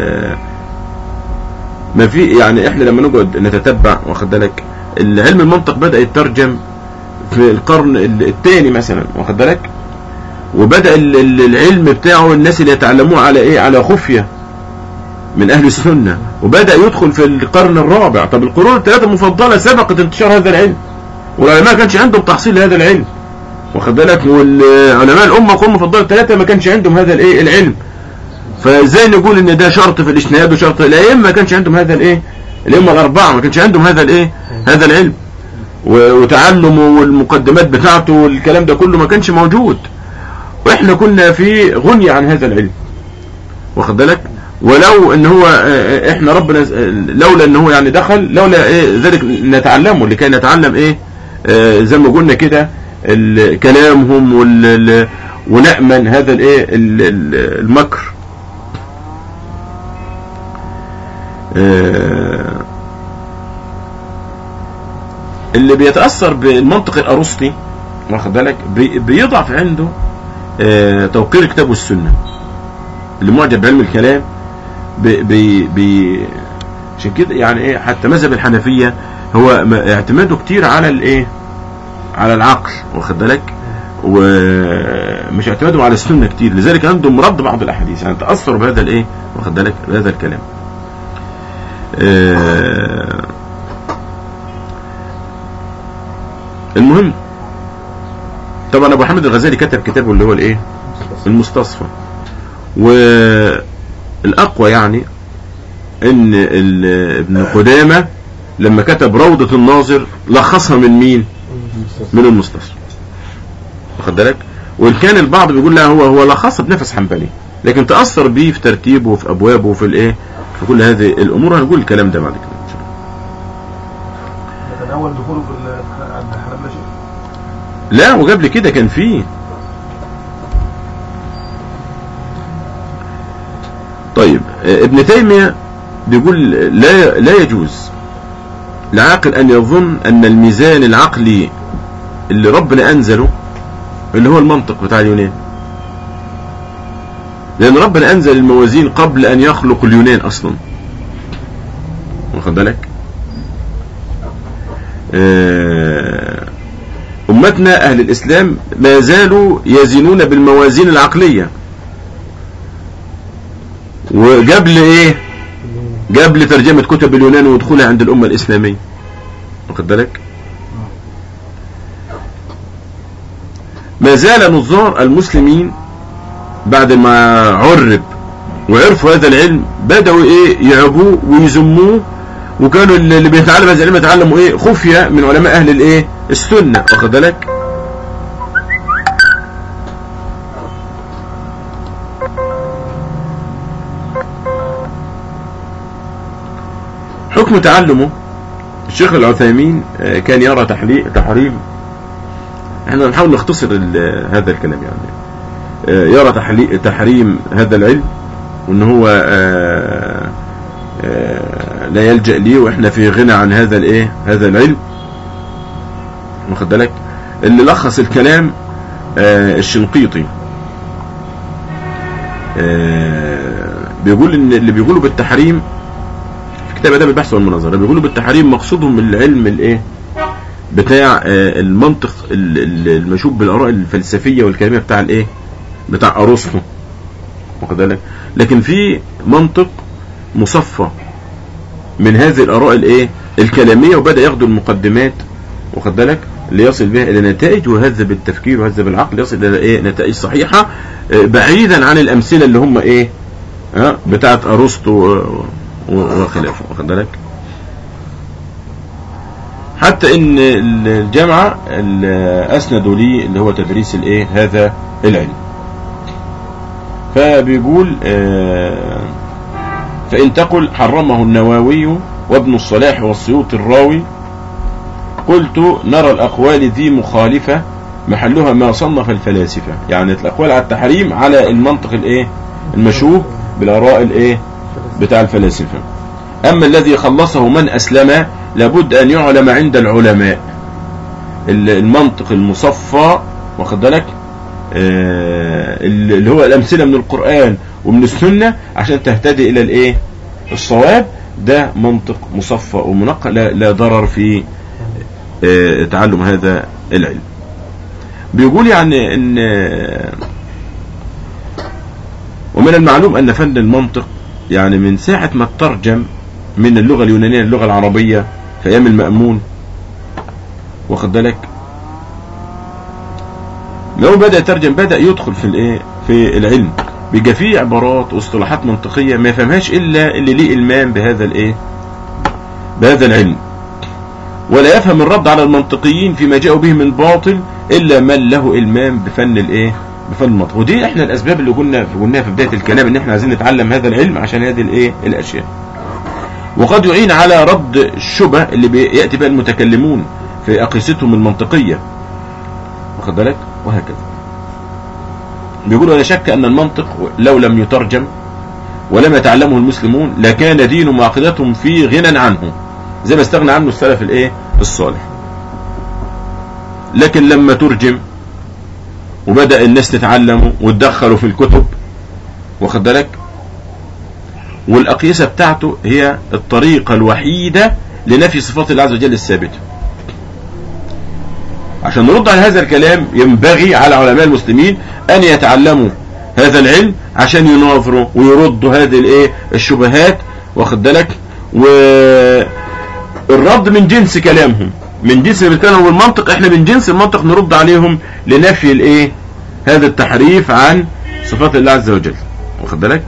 ما في يعني احنا لما نقعد نتتبع واخد بالك علم المنطق بدأ يترجم في القرن الثاني مثلا واخد بالك وبدأ العلم بتاعه الناس اللي يتعلموه على ايه على خفية من اهل السنة وبدأ يدخل في القرن الرابع طب القرون الثلاثة المفضلة سبقت انتشار هذا العلم والعلماء كانش عندهم تحصيل لهذا العلم واخد بالك والعلماء الامه القرون المفضله الثلاثه ما كانش عندهم هذا الايه العلم فازاي نقول ان ده شرط في الاجتهاد وشرط الائمه ما كانش عندهم هذا الايه الائمه الاربعه ما كانش عندهم هذا الايه هذا العلم وتعلمه والمقدمات بتاعته والكلام ده كله ما كانش موجود واحنا كنا في غنية عن هذا العلم واخد بالك ولو ان هو احنا ربنا لولا ان هو يعني دخل لولا ايه ذلك نتعلمه لكي نتعلم ايه اه زي ما قلنا كده كلامهم ونأمن هذا الايه المكر اللي بيتأثر بالمنطق الأرسطي واخد بالك بيضعف عنده توقير الكتاب والسنة اللي معجب بعلم الكلام بي بي بي عشان كده يعني ايه حتى مذهب الحنفيه هو م- اعتماده كتير على الايه على العقل واخد بالك ومش اعتمادهم على السنه كتير لذلك عندهم رد بعض الاحاديث يعني تاثروا بهذا الايه واخد بالك بهذا الكلام آه، المهم طبعا ابو حامد الغزالي كتب كتابه اللي هو الايه المستصفى والاقوى يعني ان ال- ابن قدامه لما كتب روضه الناظر لخصها من مين من المستصفى واخد بالك وان كان البعض بيقول لا هو هو لخصها بنفس حنبلي لكن تاثر بيه في ترتيبه وفي ابوابه وفي الايه في كل هذه الامور هنقول الكلام ده بعد كده ان شاء الله ده كان اول دخوله في ال- عند الحنابلة شيء لا وقبل كده كان فيه طيب آه، ابن تيمية بيقول لا لا يجوز لعاقل أن يظن أن الميزان العقلي اللي ربنا أنزله اللي هو المنطق بتاع اليونان لأن ربنا أنزل الموازين قبل أن يخلق اليونان أصلا واخد بالك آه، أمتنا أهل الإسلام ما زالوا يزنون بالموازين العقلية وقبل إيه قبل ترجمة كتب اليونان ودخولها عند الأمة الإسلامية واخد بالك ما زال نظار المسلمين بعد ما عرب وعرفوا هذا العلم بدأوا ايه يعبوه ويذموه وكانوا اللي اللي بيتعلم هذا العلم يتعلموا ايه خفية من علماء اهل الايه السنة واخد بالك حكم تعلمه الشيخ العثيمين آه، كان يرى تحلي- تحريم احنا نحاول نختصر ال- هذا الكلام يعني آه، يرى تحلي- تحريم هذا العلم وان هو آه، آه، لا يلجأ ليه واحنا في غنى عن هذا الايه هذا العلم واخد بالك اللي لخص الكلام آه، الشنقيطي آه، بيقول ان اللي بيقولوا بالتحريم في كتاب اداب البحث والمناظره بيقولوا بالتحريم مقصودهم العلم الايه بتاع آه، المنطق ال- ال- المشوب بالاراء الفلسفيه والكلاميه بتاع الايه بتاع ارسطو واخد بالك لكن في منطق مصفى من هذه الاراء الايه الكلاميه وبدا ياخدوا المقدمات واخد بالك ليصل بها الى نتائج ويهذب التفكير ويهذب العقل يصل الى ايه نتائج صحيحه آه، بعيدا عن الامثله اللي هم ايه ها بتاعت ارسطو و- و- وخلافه واخد بالك حتى ان الجامعه ال- اسندوا لي اللي هو تدريس الايه هذا العلم فبيقول آه، فإن تقل حرمه النووي وابن الصلاح والسيوط الراوي قلت نرى الأقوال ذي مخالفة محلها ما صنف الفلاسفة يعني الأقوال على التحريم على المنطق الإيه المشوب بالآراء الإيه بتاع الفلاسفة أما الذي خلصه من أسلم لابد أن يعلم عند العلماء ال- المنطق المصفى واخد بالك آه، اللي هو الأمثلة من القرآن ومن السنة عشان تهتدي إلى الإيه الصواب ده منطق مصفى ومنقى لا, لا ضرر في آه، تعلم هذا العلم بيقول يعني ان آه، ومن المعلوم ان فن المنطق يعني من ساعة ما ترجم من اللغة اليونانية للغة العربية في ايام المأمون واخد بالك لو بدأ يترجم بدأ يدخل في الايه في العلم بيبقى فيه عبارات واصطلاحات منطقية ما يفهمهاش الا اللي ليه المام بهذا الايه بهذا العلم ولا يفهم الرد على المنطقيين فيما جاءوا به من باطل الا من له المام بفن الايه بفن المنطق ودي احنا الاسباب اللي قلنا قلناها في بدايه الكلام ان احنا عايزين نتعلم هذا العلم عشان هذه الايه الاشياء وقد يعين على رد الشبه اللي بياتي بها المتكلمون في اقيستهم المنطقيه واخد بالك وهكذا بيقول ولا شك ان المنطق لو لم يترجم ولم يتعلمه المسلمون لكان دينهم وعقيدتهم في غنى عنه زي ما استغنى عنه السلف الايه الصالح لكن لما ترجم وبدأ الناس تتعلمه وتدخلوا في الكتب واخد بالك والأقيسة بتاعته هي الطريقة الوحيدة لنفي صفات الله عز وجل الثابتة عشان نرد على هذا الكلام ينبغي على علماء المسلمين أن يتعلموا هذا العلم عشان يناظروا ويردوا هذه الايه الشبهات واخد بالك والرد من جنس كلامهم من جنس الكلام والمنطق احنا من جنس المنطق نرد عليهم لنفي الايه هذا التحريف عن صفات الله عز وجل واخد بالك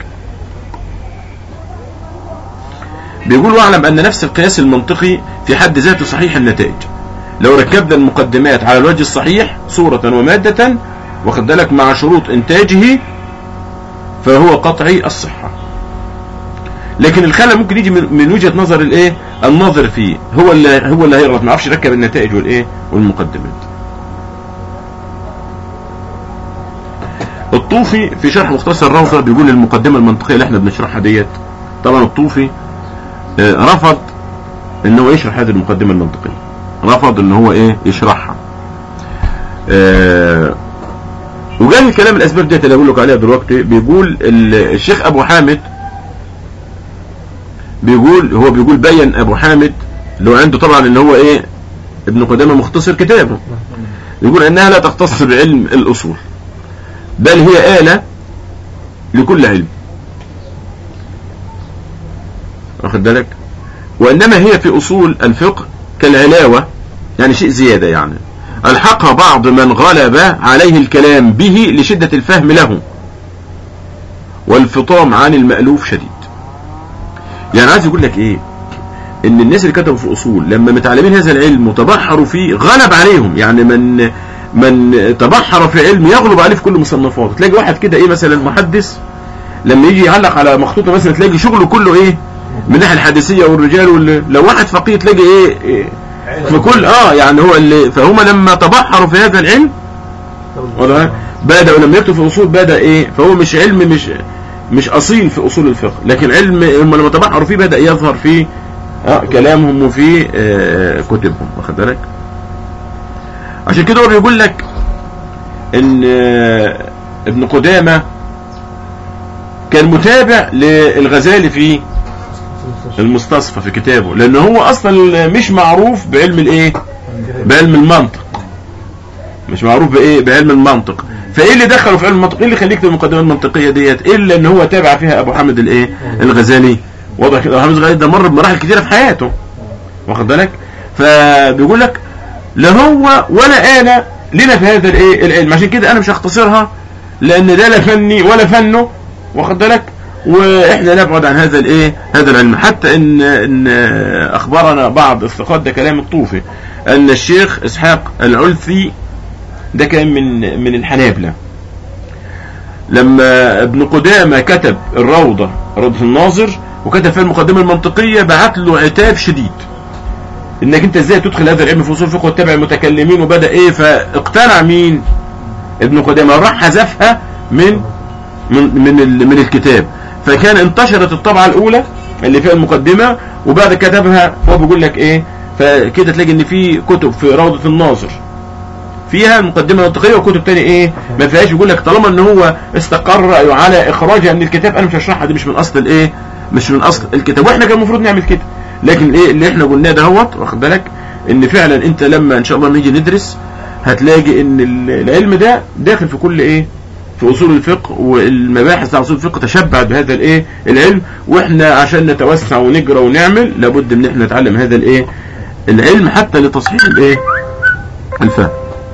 بيقول واعلم ان نفس القياس المنطقي في حد ذاته صحيح النتائج لو ركبنا المقدمات على الوجه الصحيح صورة ومادة واخد بالك مع شروط انتاجه فهو قطعي الصحة لكن الخلل ممكن يجي من من وجهة نظر الايه الناظر فيه هو اللي هو اللي هيغلط ما يعرفش يركب النتائج والايه والمقدمات الطوفي في شرح مختصر الروضة بيقول المقدمة المنطقية اللي احنا بنشرحها ديت طبعا الطوفي آه، رفض ان هو يشرح هذه المقدمة المنطقية رفض ان هو ايه يشرحها آه، وجاي الكلام الاسباب ديت اللي اقول لك عليها دلوقتي بيقول ال- الشيخ ابو حامد بيقول هو بيقول بين ابو حامد اللي هو عنده طبعا ان هو ايه ابن قدامه مختصر كتابه يقول انها لا تختص بعلم الاصول بل هي آلة لكل علم واخد بالك وإنما هي في أصول الفقه كالعلاوة يعني شيء زيادة يعني ألحقها بعض من غلب عليه الكلام به لشدة الفهم له والفطام عن المألوف شديد يعني عايز يقول لك ايه ان الناس اللي كتبوا في اصول لما متعلمين هذا العلم وتبحروا فيه غلب عليهم يعني من من تبحر في علم يغلب عليه في كل مصنفاته تلاقي واحد كده ايه مثلا محدث لما يجي يعلق على مخطوطه مثلا تلاقي شغله كله ايه من الناحيه الحديثيه والرجال وال... لو واحد فقيه تلاقي ايه, إيه في كل اه يعني هو اللي فهم لما تبحروا في هذا العلم واضح؟ بدأوا لما يكتب في اصول بدا ايه فهو مش علم مش مش اصيل في اصول الفقه لكن علم هم لما تبحروا فيه بدا يظهر في آه كلامهم وفي آه كتبهم واخد بالك عشان كده هو بيقول لك ان آه ابن قدامه كان متابع للغزالي في المستصفى في كتابه لان هو اصلا مش معروف بعلم الايه بعلم المنطق مش معروف بايه بعلم المنطق فايه اللي دخله في علم المنطق ايه اللي يخليك في المقدمه المنطقيه ديت الا ان هو تابع فيها ابو حامد الايه الغزالي واضح كده ابو حامد الغزالي ده مر بمراحل كتيره في حياته واخد بالك فبيقول لك لا هو ولا انا لنا في هذا الايه العلم عشان كده انا مش هختصرها لان ده لا فني ولا فنه واخد بالك واحنا نبعد عن هذا الايه هذا العلم حتى ان ان اخبرنا بعض الثقات ده كلام الطوفي ان الشيخ اسحاق العلثي ده كان من من الحنابلة لما ابن قدامة كتب الروضة روضة الناظر وكتب فيها المقدمة المنطقية بعت له عتاب شديد انك انت ازاي تدخل هذا العلم في اصول الفقه وتتبع المتكلمين وبدا ايه فاقتنع مين ابن قدامة راح حذفها من من من, ال- من الكتاب فكان انتشرت الطبعة الاولى اللي فيها المقدمة وبعد كتبها هو بيقول لك ايه فكده تلاقي ان في كتب في روضة الناظر فيها مقدمة منطقية وكتب تاني ايه ما فيهاش يقول لك طالما ان هو استقر رأيه على اخراجها من الكتاب انا مش هشرحها دي مش من اصل الايه مش من اصل الكتاب واحنا كان المفروض نعمل كده لكن ايه اللي احنا قلناه دهوت واخد بالك ان فعلا انت لما ان شاء الله نيجي ندرس هتلاقي ان ال- العلم ده داخل في كل ايه في اصول الفقه والمباحث بتاع اصول الفقه تشبعت بهذا الايه العلم واحنا عشان نتوسع ونقرا ونعمل لابد ان احنا نتعلم هذا الايه العلم حتى لتصحيح الايه الفهم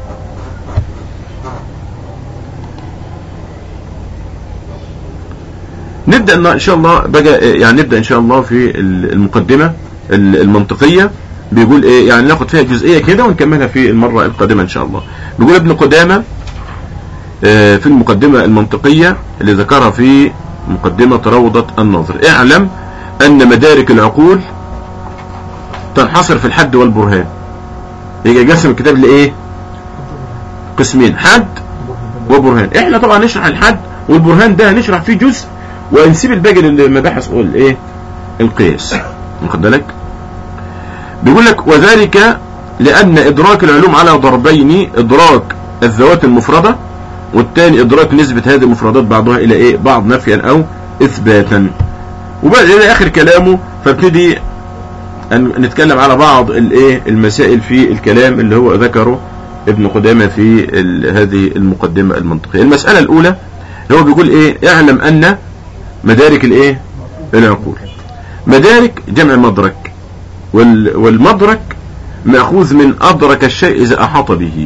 نبدا ان شاء الله بقى يعني نبدا ان شاء الله في المقدمه المنطقيه بيقول ايه يعني ناخد فيها جزئيه كده ونكملها في المره القادمه ان شاء الله بيقول ابن قدامه آه، في المقدمه المنطقيه اللي ذكرها في مقدمه روضه الناظر اعلم ان مدارك العقول تنحصر في الحد والبرهان يجي يقسم الكتاب لايه قسمين حد وبرهان احنا طبعا نشرح الحد والبرهان ده هنشرح فيه جزء ونسيب الباقي للمباحث والايه القياس واخد بالك بيقول لك وذلك لأن إدراك العلوم على ضربين إدراك الذوات المفردة والتاني ادراك نسبة هذه المفردات بعضها الى ايه بعض نفيا او اثباتا وبعد الى اخر كلامه فابتدي ان نتكلم على بعض الايه المسائل في الكلام اللي هو ذكره ابن قدامة في ال- هذه المقدمة المنطقية المسألة الاولى هو بيقول ايه اعلم ان مدارك الايه العقول مدارك جمع مدرك وال- والمدرك مأخوذ من أدرك الشيء إذا أحاط به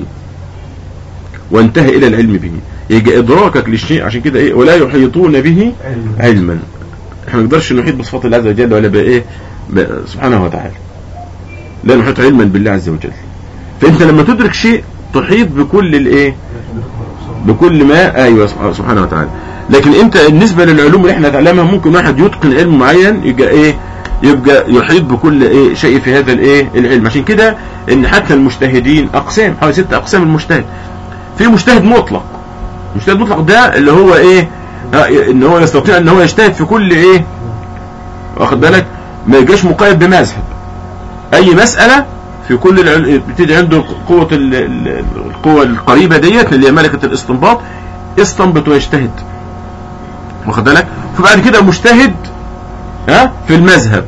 وانتهى إلى العلم به يجي إدراكك للشيء عشان كده إيه ولا يحيطون به علما احنا ما نقدرش نحيط بصفات الله عز وجل ولا بإيه ب- سبحانه وتعالى لا نحيط علما بالله عز وجل فأنت لما تدرك شيء تحيط بكل الإيه بكل ما ايوه سبحانه- سبحانه وتعالى لكن انت بالنسبه للعلوم اللي احنا نتعلمها ممكن واحد يتقن علم معين يبقى ايه يبقى يحيط بكل ايه شيء في هذا الايه العلم عشان كده ان حتى المجتهدين اقسام حوالي ست اقسام المجتهد في مجتهد مطلق مجتهد مطلق ده اللي هو ايه آه، ان هو يستطيع ان هو يجتهد في كل ايه واخد بالك ما يبقاش مقيد بمذهب اي مسألة في كل العل... بتدي عنده قوة ال... ال- القوة القريبة ديت اللي هي ملكة الاستنباط يستنبط ويجتهد واخد بالك فبعد كده مجتهد ها في المذهب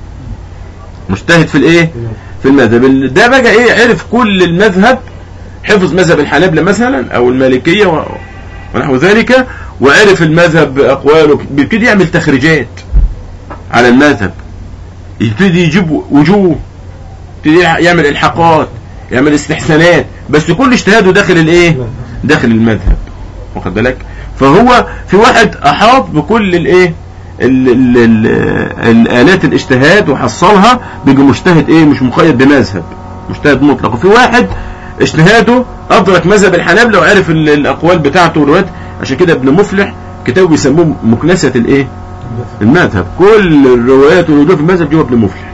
مجتهد في الايه في المذهب ال- ده بقى ايه عرف كل المذهب حفظ مذهب الحنابلة مثلا او المالكية و... ونحو ذلك وعرف المذهب باقواله بيبتدي يعمل تخريجات على المذهب يبتدي يجيب وجوه يبتدي يعمل الحاقات يعمل استحسانات بس كل اجتهاده داخل الايه داخل المذهب واخد بالك فهو في واحد احاط بكل الايه ال- ال- ال- الالات الاجتهاد وحصلها بيجي مجتهد ايه مش مقيد بمذهب مجتهد مطلق وفي واحد اجتهاده ادرك مذهب الحنابلة وعرف ال- الاقوال بتاعته والروايات عشان كده ابن مفلح كتابه بيسموه مكنسة الايه المذهب كل الروايات والوجوه في المذهب جوه ابن مفلح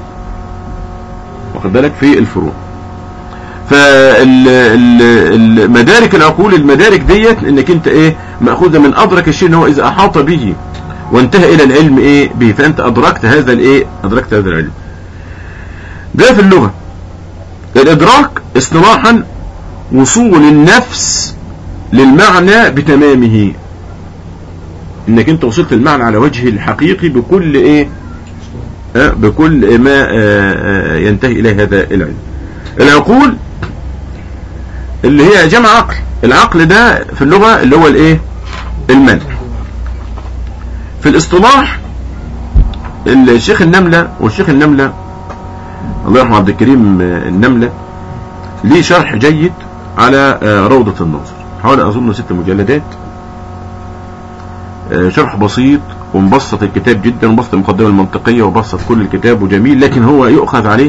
واخد بالك في الفروع فالمدارك العقول المدارك ديت انك انت ايه ماخوذه من ادرك الشيء ان هو اذا احاط به وانتهى الى العلم ايه به فانت ادركت هذا الايه ادركت هذا العلم ده في اللغه الادراك اصطلاحا وصول النفس للمعنى بتمامه انك انت وصلت المعنى على وجهه الحقيقي بكل ايه آه، بكل ما آه، آه، ينتهي اليه هذا العلم العقول اللي هي جمع عقل العقل ده في اللغة اللي هو الايه المنع في الاصطلاح الشيخ النملة والشيخ النملة الله يرحمه عبد الكريم آه، النملة ليه شرح جيد على آه، روضة الناظر حوالي اظن ست مجلدات آه، شرح بسيط ومبسط الكتاب جدا ومبسط المقدمة المنطقية وبسط كل الكتاب وجميل لكن هو يؤخذ عليه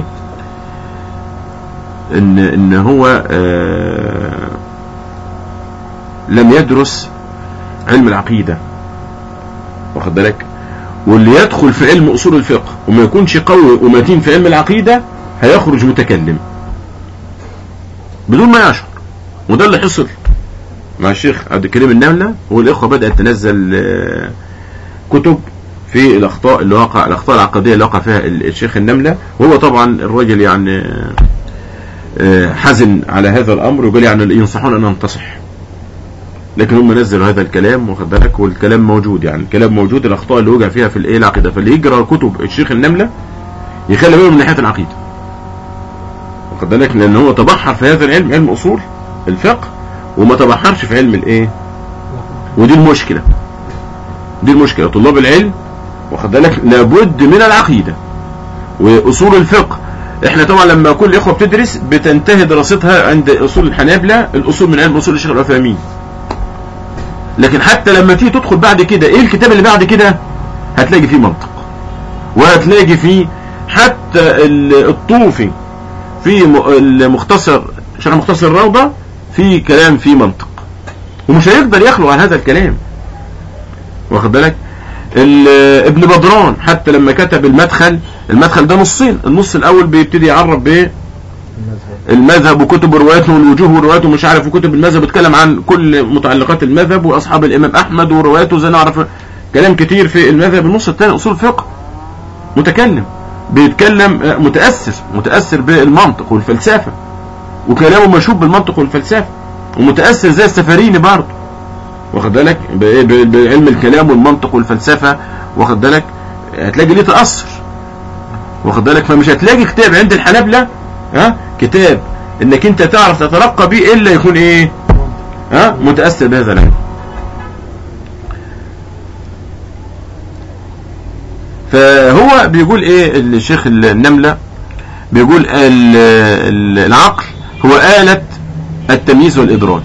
ان ان هو آه، لم يدرس علم العقيدة واخد بالك واللي يدخل في علم اصول الفقه وما يكونش قوي ومتين في علم العقيدة هيخرج متكلم بدون ما يشعر وده اللي حصل مع الشيخ عبد الكريم النملة والاخوة بدأت تنزل آه، كتب في الاخطاء اللي وقع الاخطاء العقدية اللي وقع فيها ال- الشيخ النملة وهو طبعا الراجل يعني آه، آه، حزن على هذا الامر وقال يعني ينصحون ان ننتصح لكن هم نزلوا هذا الكلام واخد بالك والكلام موجود يعني الكلام موجود الاخطاء اللي وقع فيها في الايه العقيده فاللي يقرا كتب الشيخ النمله يخلي باله من ناحيه العقيده واخد بالك لان هو تبحر في هذا العلم علم اصول الفقه وما تبحرش في علم الايه ودي المشكله دي المشكله طلاب العلم واخد بالك لابد من العقيده واصول الفقه احنا طبعا لما كل اخوه بتدرس بتنتهي دراستها عند اصول الحنابلة الاصول من علم اصول الشيخ العثيمين لكن حتى لما تيجي تدخل بعد كده ايه الكتاب اللي بعد كده هتلاقي فيه منطق وهتلاقي فيه حتى ال- الطوفي في م- المختصر شرح مختصر الروضة في كلام فيه منطق ومش هيقدر يخلو عن هذا الكلام واخد بالك ال- ابن بدران حتى لما كتب المدخل المدخل ده نصين النص الاول بيبتدي يعرف بايه المذهب وكتب رواياته والوجوه ورواياته مش عارف وكتب المذهب بيتكلم عن كل متعلقات المذهب واصحاب الامام احمد ورواياته زي نعرف كلام كتير في المذهب النص الثاني اصول فقه متكلم بيتكلم آه، متاثر متاثر بالمنطق والفلسفه وكلامه مشوب بالمنطق والفلسفه ومتاثر زي السفريني برضه واخد بالك بإيه؟ ب- بعلم الكلام والمنطق والفلسفة واخد بالك هتلاقي ليه تأثر واخد بالك فمش هتلاقي كتاب عند الحنابلة ها كتاب انك انت تعرف تترقى بيه الا يكون ايه ها متأثر بهذا العلم فهو بيقول ايه الشيخ النملة بيقول ال- ال- العقل هو آلة التمييز والإدراك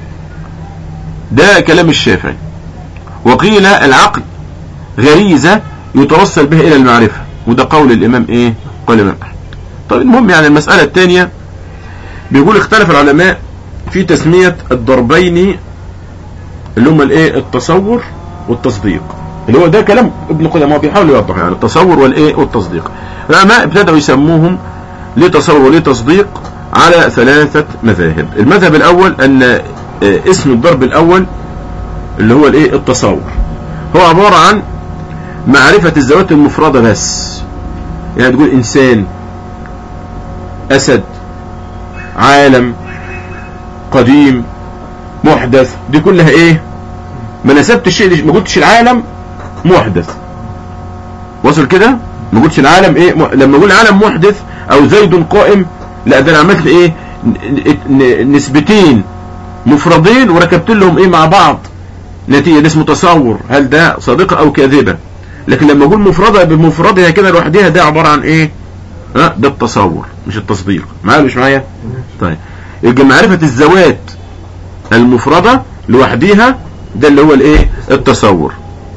ده كلام الشافعي وقيل العقل غريزة يتوصل به إلى المعرفة وده قول الإمام إيه قول الإمام أحمد طيب المهم يعني المسألة الثانية بيقول اختلف العلماء في تسمية الضربين اللي هم الايه التصور والتصديق اللي هو ده كلام ابن قدامه هو بيحاول يوضح يعني التصور والايه والتصديق العلماء ابتدأوا يسموهم ليه تصور وليه تصديق على ثلاثة مذاهب المذهب الأول أن آه، اسم الضرب الأول اللي هو الايه التصور هو عبارة عن معرفة الذوات المفردة بس يعني تقول إنسان أسد عالم قديم محدث دي كلها ايه ما نسبت الشيء ما قلتش العالم محدث وصل كده ما قلتش العالم ايه م... لما اقول عالم محدث او زيد قائم لا ده انا عملت ايه ن- ن- نسبتين مفردين وركبت لهم ايه مع بعض نتيجة ده اسمه تصور هل ده صادقة او كاذبة لكن لما اقول مفردة بمفردها كده لوحدها ده عبارة عن ايه ها ده التصور مش التصديق معايا ولا مش معايا طيب يبقى معرفة الذوات المفردة لوحديها ده اللي هو الايه التصور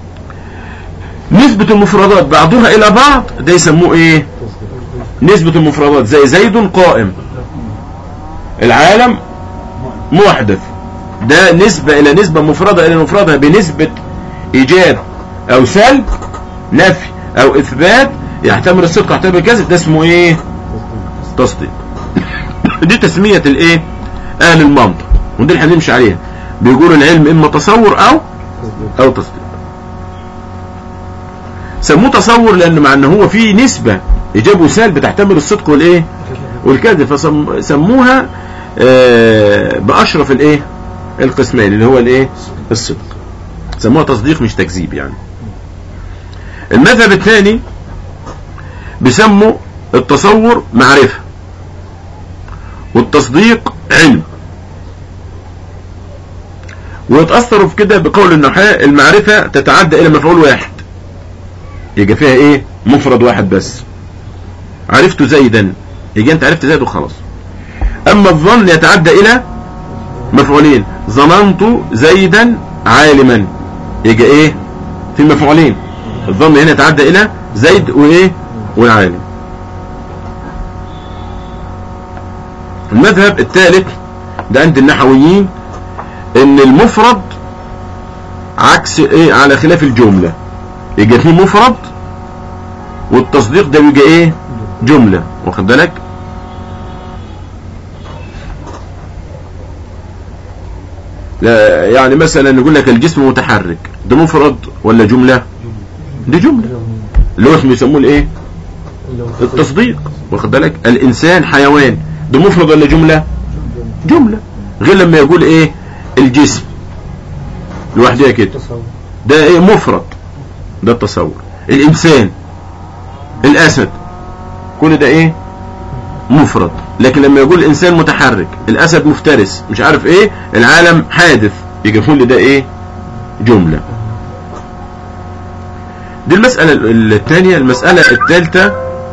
نسبة المفردات بعضها الى بعض ده يسموه ايه نسبة المفردات زي زيد قائم العالم محدث ده نسبة الى نسبة مفردة الى مفردة بنسبة ايجاب او سلب نفي او اثبات يحتمل الصدق يحتمل الكذب ده اسمه ايه تصديق دي تسمية الايه اهل المنطق ودي اللي هنمشي عليها بيقولوا العلم اما تصور او او تصديق سموه تصور لان مع ان هو في نسبة ايجاب وسلب تحتمل الصدق والايه والكذب فسموها آه باشرف الايه القسمين اللي هو الايه الصدق سموها تصديق مش تكذيب يعني المذهب الثاني بيسموا التصور معرفة والتصديق علم ويتأثروا في كده بقول النحاة المعرفة تتعدى إلى مفعول واحد يبقى فيها إيه مفرد واحد بس عرفت زيدا يبقى أنت عرفت زيد وخلاص أما الظن يتعدى إلى مفعولين ظننت زيدا عالما يبقى إيه في مفعولين الظن هنا يتعدى إلى زيد وإيه والعالم المذهب الثالث ده عند النحويين ان المفرد عكس ايه على خلاف الجملة يبقى في مفرد والتصديق ده بيبقى ايه جملة واخد بالك لا يعني مثلا نقول لك الجسم متحرك ده مفرد ولا جملة دي جملة اللي هو اسمه يسموه الايه التصديق واخد بالك الانسان حيوان ده مفرد ولا جملة جملة غير لما يقول ايه الجسم لوحدها كده ده ايه مفرد ده التصور الانسان الاسد كل ده ايه مفرد لكن لما يقول الانسان متحرك الاسد مفترس مش عارف ايه العالم حادث يبقى كل ده ايه جملة دي المسألة الثانية المسألة الثالثة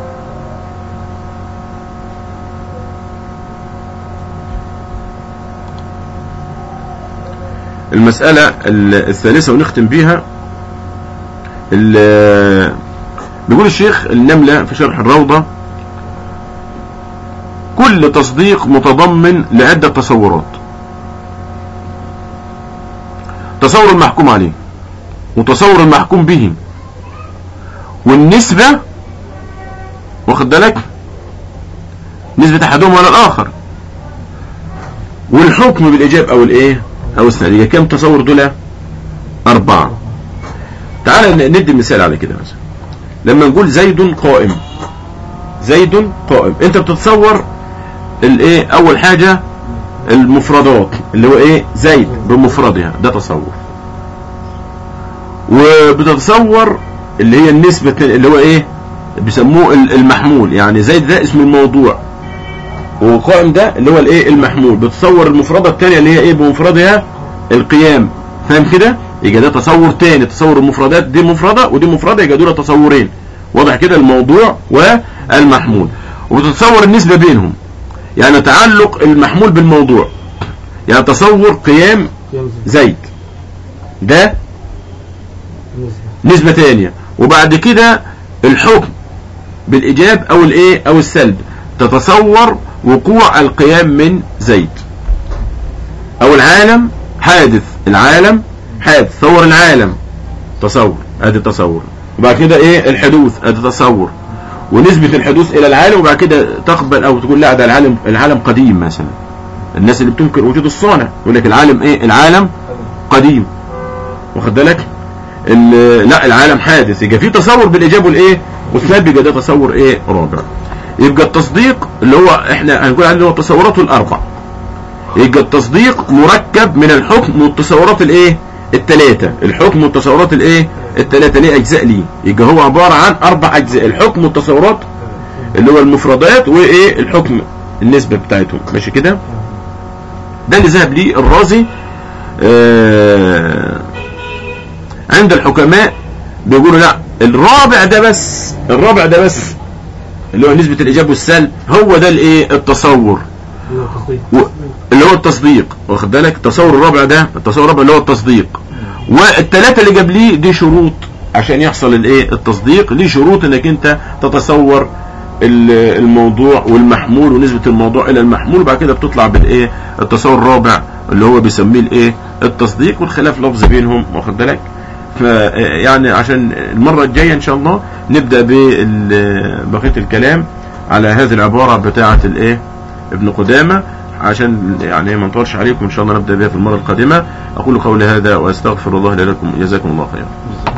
المسألة الثالثة ونختم بيها بيقول الشيخ النملة في شرح الروضة كل تصديق متضمن لعدة تصورات تصور المحكوم عليه وتصور المحكوم به والنسبة واخد بالك نسبة احدهم على الاخر والحكم بالاجاب او الايه او الثانية كم تصور دول اربعة تعال ندي مثال على كده مثلا لما نقول زيد قائم زيد قائم انت بتتصور الايه اول حاجة المفردات اللي هو ايه زيد بمفردها ده تصور وبتتصور اللي هي النسبة التانية اللي هو ايه بيسموه ال- المحمول يعني زيد ده اسم الموضوع وقائم ده اللي هو الايه المحمول بتصور المفردة التانية اللي هي ايه بمفردها القيام فاهم كده يبقى ده تصور تاني تصور المفردات دي مفردة ودي مفردة يبقى دول تصورين واضح كده الموضوع والمحمول وبتتصور النسبة بينهم يعني تعلق المحمول بالموضوع يعني تصور قيام قيام زي زيد ده النسبة نسبة تانية وبعد كده الحكم بالإيجاب أو الإيه أو السلب تتصور وقوع القيام من زيد أو العالم حادث العالم حادث تصور العالم تصور ادي تصور وبعد كده ايه الحدوث ادي تصور ونسبة الحدوث الى العالم وبعد كده تقبل او تقول لا ده العالم العالم قديم مثلا الناس اللي بتنكر وجود الصانع يقول لك العالم ايه العالم قديم واخد بالك ال- لا العالم حادث يبقى في تصور بالايجاب والايه والسلب يبقى ده تصور ايه رابع يبقى التصديق اللي هو احنا هنقول عليه اللي هو تصوراته الاربع يبقى التصديق مركب من الحكم والتصورات الايه الثلاثه الحكم والتصورات الايه الثلاثه ليه اجزاء ليه يبقى هو عباره عن اربع اجزاء الحكم والتصورات اللي هو المفردات وايه الحكم النسبه بتاعتهم ماشي كده ده اللي ذهب ليه الرازي آه عند الحكماء بيقولوا لا الرابع ده بس الرابع ده بس اللي هو نسبة الإيجاب والسلب هو ده الايه التصور اللي هو التصديق و... اللي هو التصديق واخد بالك التصور الرابع ده التصور الرابع اللي هو التصديق والثلاثة اللي قبليه دي شروط عشان يحصل الايه التصديق ليه شروط انك انت تتصور ال- الموضوع والمحمول ونسبة الموضوع الى المحمول وبعد كده بتطلع بالايه التصور الرابع اللي هو بيسميه الايه التصديق والخلاف لفظ بينهم واخد بالك ف يعني عشان المرة الجاية ان شاء الله نبدأ ببقية الكلام على هذه العبارة بتاعة الايه ابن قدامة عشان يعني ما نطولش عليكم ان شاء الله نبدأ بها في المرة القادمة اقول قولي هذا واستغفر الله لي ولكم جزاكم الله خيرا